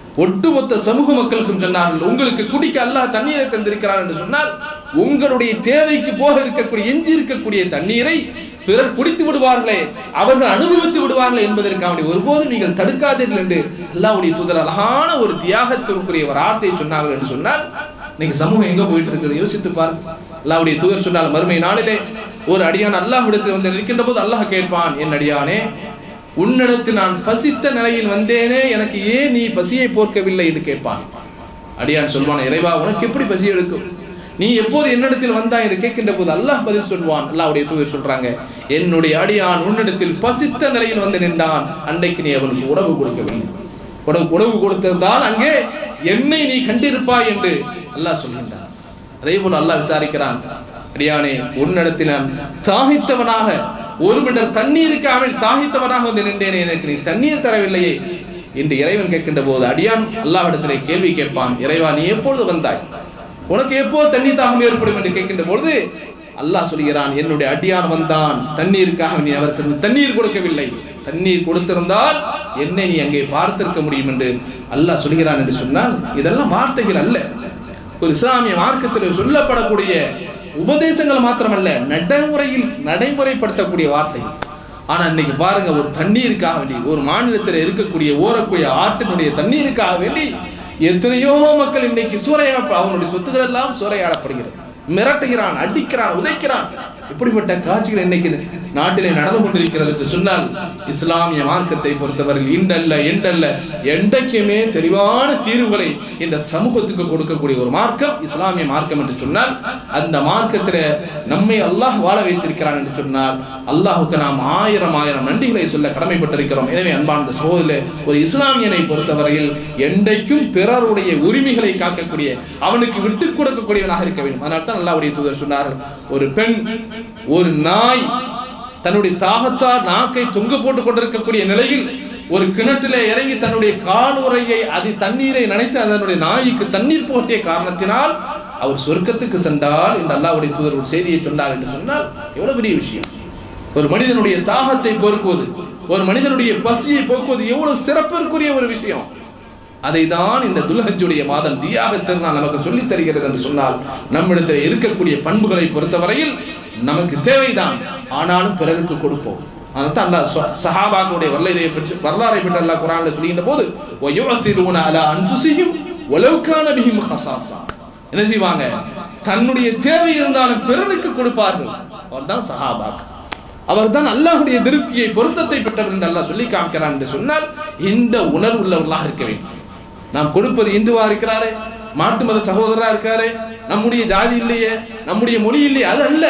ஒட்டுமொத்த சமூக மக்களுக்கும் சொன்னார்கள் உங்களுக்கு குடிக்க அல்லாஹ் தண்ணீரை தந்திருக்கிறார் என்று சொன்னால் உங்களுடைய தேவைக்கு போக இருக்கக்கூடிய எஞ்சி இருக்கக்கூடிய தண்ணீரை பிறர் குடித்து விடுவார்களே அவர்கள் அனுபவித்து விடுவார்களே என்பதற்காக ஒருபோதும் நீங்கள் தடுக்காதீர்கள் என்று அல்லாஹ்வுடைய தூதர் அழகான ஒரு தியாகத்திற்குரிய ஒரு வார்த்தையை சொன்னார்கள் என்று சொன்னால் இன்னைக்கு சமூகம் எங்க போயிட்டு இருக்குது யோசித்து பாருங்க அல்லாஹ்வுடைய தூதர் சொன்னால் மறுமை நாளிலே ஒரு அடியான் அல்லாஹ்விடத்தில் வந்து நிற்கின்ற போது அல்லாஹ் கேட்பான் என் அடியானே உன்னிடத்தில் நான் பசித்த நிலையில் வந்தேனே எனக்கு ஏன் நீ பசியை போர்க்கவில்லை என்று கேட்பான் அடியான் சொல்வான் இறைவா உனக்கு எப்படி பசி எடுக்கும் நீ எப்போது என்னிடத்தில் வந்தாய் என்று கேட்கின்ற போது அல்லாஹ் பதில் சொல்வான் அல்லாஹ்வுடைய தூதர் சொல்றாங்க என்னுடைய அடியான் உன்னிடத்தில் பசித்த நிலையில் வந்து நின்றான் அன்றைக்கு நீ அவனுக்கு உணவு கொடுக்கவில்லை உணவு உணவு கொடுத்திருந்தால் அங்கே என்னை நீ கண்டிருப்பாய் என்று அல்லாஹ் சொல்கின்றான் அதே போல அல்லாஹ் விசாரிக்கிறான் அடியானே உன்னிடத்தில் நான் தாகித்தவனாக ஒரு மிடர் தண்ணீருக்காக தாகித்தவனாக வந்து நின்றேனே எனக்கு நீ தண்ணீர் தரவில்லையே என்று இறைவன் கேட்கின்ற போது அடியான் அல்லாஹ்விடத்திலே கேள்வி கேட்பான் இறைவா நீ எப்பொழுது வந்தாய் உனக்கு எப்போ தண்ணீர் தாகம் ஏற்படும் என்று கேட்கின்ற பொழுது அல்லாஹ் சொல்கிறான் என்னுடைய அடியான் வந்தான் தண்ணீருக்காக நீ அவருக்கு தண்ணீர் கொடுக்கவில்லை தண்ணீர் கொடுத்திருந்தால் என்னை நீ அங்கே பார்த்திருக்க முடியும் என்று அல்லாஹ் சொல்கிறான் என்று சொன்னால் இதெல்லாம் வார்த்தைகள் அல்ல ஒரு இஸ்லாமிய மார்க்கத்தில் சொல்லப்படக்கூடிய உபதேசங்கள் மாத்திரமல்ல நடைமுறையில் நடைமுறைப்படுத்தக்கூடிய வார்த்தை ஆனா இன்னைக்கு பாருங்க ஒரு தண்ணீருக்காக வேண்டி ஒரு மாநிலத்தில் இருக்கக்கூடிய ஓரக்கூடிய ஆற்றினுடைய தண்ணீருக்காக வேண்டி எத்தனையோ மக்கள் இன்னைக்கு சூறையாட அவனுடைய சொத்துக்கள் எல்லாம் சூறையாடப்படுகிறது மிரட்டுகிறான் அடிக்கிறான் உதைக்கிறான் இப்படிப்பட்ட காட்சிகள் இன்னைக்கு நாட்டிலே நடந்து கொண்டிருக்கிறது என்று சொன்னால் இஸ்லாமிய மார்க்கத்தை பொறுத்தவரையில் இன்றல்ல என்றல்ல என்றைக்குமே தெளிவான தீர்வுகளை இந்த சமூகத்துக்கு கொடுக்கக்கூடிய ஒரு மார்க்கம் இஸ்லாமிய மார்க்கம் என்று சொன்னால் அந்த மார்க்கத்தில் நம்மை அல்லாஹ் வாழ வைத்திருக்கிறான் என்று சொன்னால் அல்லாஹுக்கு நாம் ஆயிரம் ஆயிரம் நன்றிகளை சொல்ல கடமைப்பட்டிருக்கிறோம் எனவே அன்பார்ந்த சகோதரர் ஒரு இஸ்லாமியனை பொறுத்தவரையில் என்றைக்கும் பிறருடைய உரிமைகளை காக்கக்கூடிய அவனுக்கு விட்டுக் கொடுக்கக்கூடியவனாக இருக்க வேண்டும் அதனால தான் அல்லாஹ்வுடைய தூதர் சொன்னார்கள் ஒரு பெண் ஒரு நாய் தன்னுடைய தாகத்தால் நாக்கை தொங்க போட்டுக் கொண்டிருக்கக்கூடிய நிலையில் ஒரு கிணற்றிலே இறங்கி தன்னுடைய காலுறையை அது தண்ணீரை நனைத்து அதனுடைய நாய்க்கு தண்ணீர் போட்டிய காரணத்தினால் அவர் சொர்க்கத்துக்கு சென்றால் என்று அல்லாஹ்வுடைய தூதர் ஒரு செய்தியை சொன்னார் என்று சொன்னால் எவ்வளவு பெரிய விஷயம் ஒரு மனிதனுடைய தாகத்தை போக்குவது ஒரு மனிதனுடைய பசியை போக்குவது எவ்வளவு சிறப்பிற்குரிய ஒரு விஷயம் அதை தான் இந்த துல்ஹஜ்ஜுடைய மாதம் தியாக திருநாள் நமக்கு சொல்லித் தருகிறது என்று சொன்னால் நம்மிடத்தில் இருக்கக்கூடிய பண்புகளை பொறுத்தவரையில் நமக்கு தேவைதான் ஆனாலும் பிறருக்கு கொடுப்போம் அதான் அல்லாஹ் சொ- சஹாபாக்களுடைய வரலாறை பற்றி வரலாறை பற்றி அல்லாஹ் குர்ஆன்ல சொல்லுகின்ற போது வயுஸிரூன அலா அன்ஃபுஸிஹிம் வலவ் கான பிஹிம் ஹஸாஸா என்ன செய்வாங்க தன்னுடைய தேவை இருந்தாலும் பிறருக்கு கொடுப்பார்கள் அவர்தான் சஹாபாக்கள் அவர்தான் அல்லாஹ்வுடைய திருப்தியை பொருத்தத்தை பெற்றவர் என்று அல்லாஹ் சொல்லி காமிக்கிறான் என்று சொன்னால் இந்த உணர்வு உள்ளவர்களாக இருக்க வேண்டும் நாம் கொடுப்பது இந்துவா இருக்கிறாரே மாட்டு மத சகோதரரா இருக்காரு நம்முடைய ஜாதி இல்லையே நம்முடைய மொழி இல்லையே அது அல்ல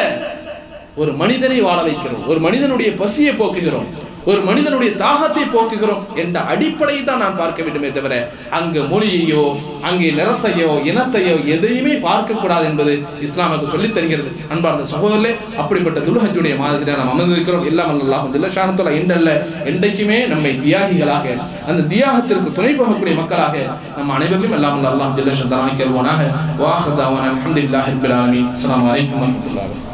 ஒரு மனிதனை வாழ வைக்கிறோம் ஒரு மனிதனுடைய பசியை போக்குகிறோம் ஒரு மனிதனுடைய தாகத்தை போக்குகிறோம் என்ற அடிப்படையை தான் நாம் பார்க்க வேண்டுமே தவிர அங்கு மொழியையோ அங்கே நிறத்தையோ இனத்தையோ எதையுமே பார்க்க கூடாது என்பது இஸ்லாம் அது சொல்லித் தருகிறது அன்பார்ந்த சகோதரர்களே அப்படிப்பட்ட துல்ஹஜுடைய மாதிரியாக நாம் அமர்ந்திருக்கிறோம் எல்லாம் அல்லாஹ் ஜில்லஷானத்துல என்றல்ல என்றைக்குமே நம்மை தியாகிகளாக அந்த தியாகத்திற்கு துணை போகக்கூடிய மக்களாக நம் அனைவரையும் எல்லாம் அல்லாஹ் ஜில்லஷன் தரான் கேள்வோனாக வாஹதாவான அல்ஹம்துலில்லாஹி ரப்பில் ஆலமீன் அஸ்ஸலாமு அலைக்கும் வரஹ்மத்துல்லாஹி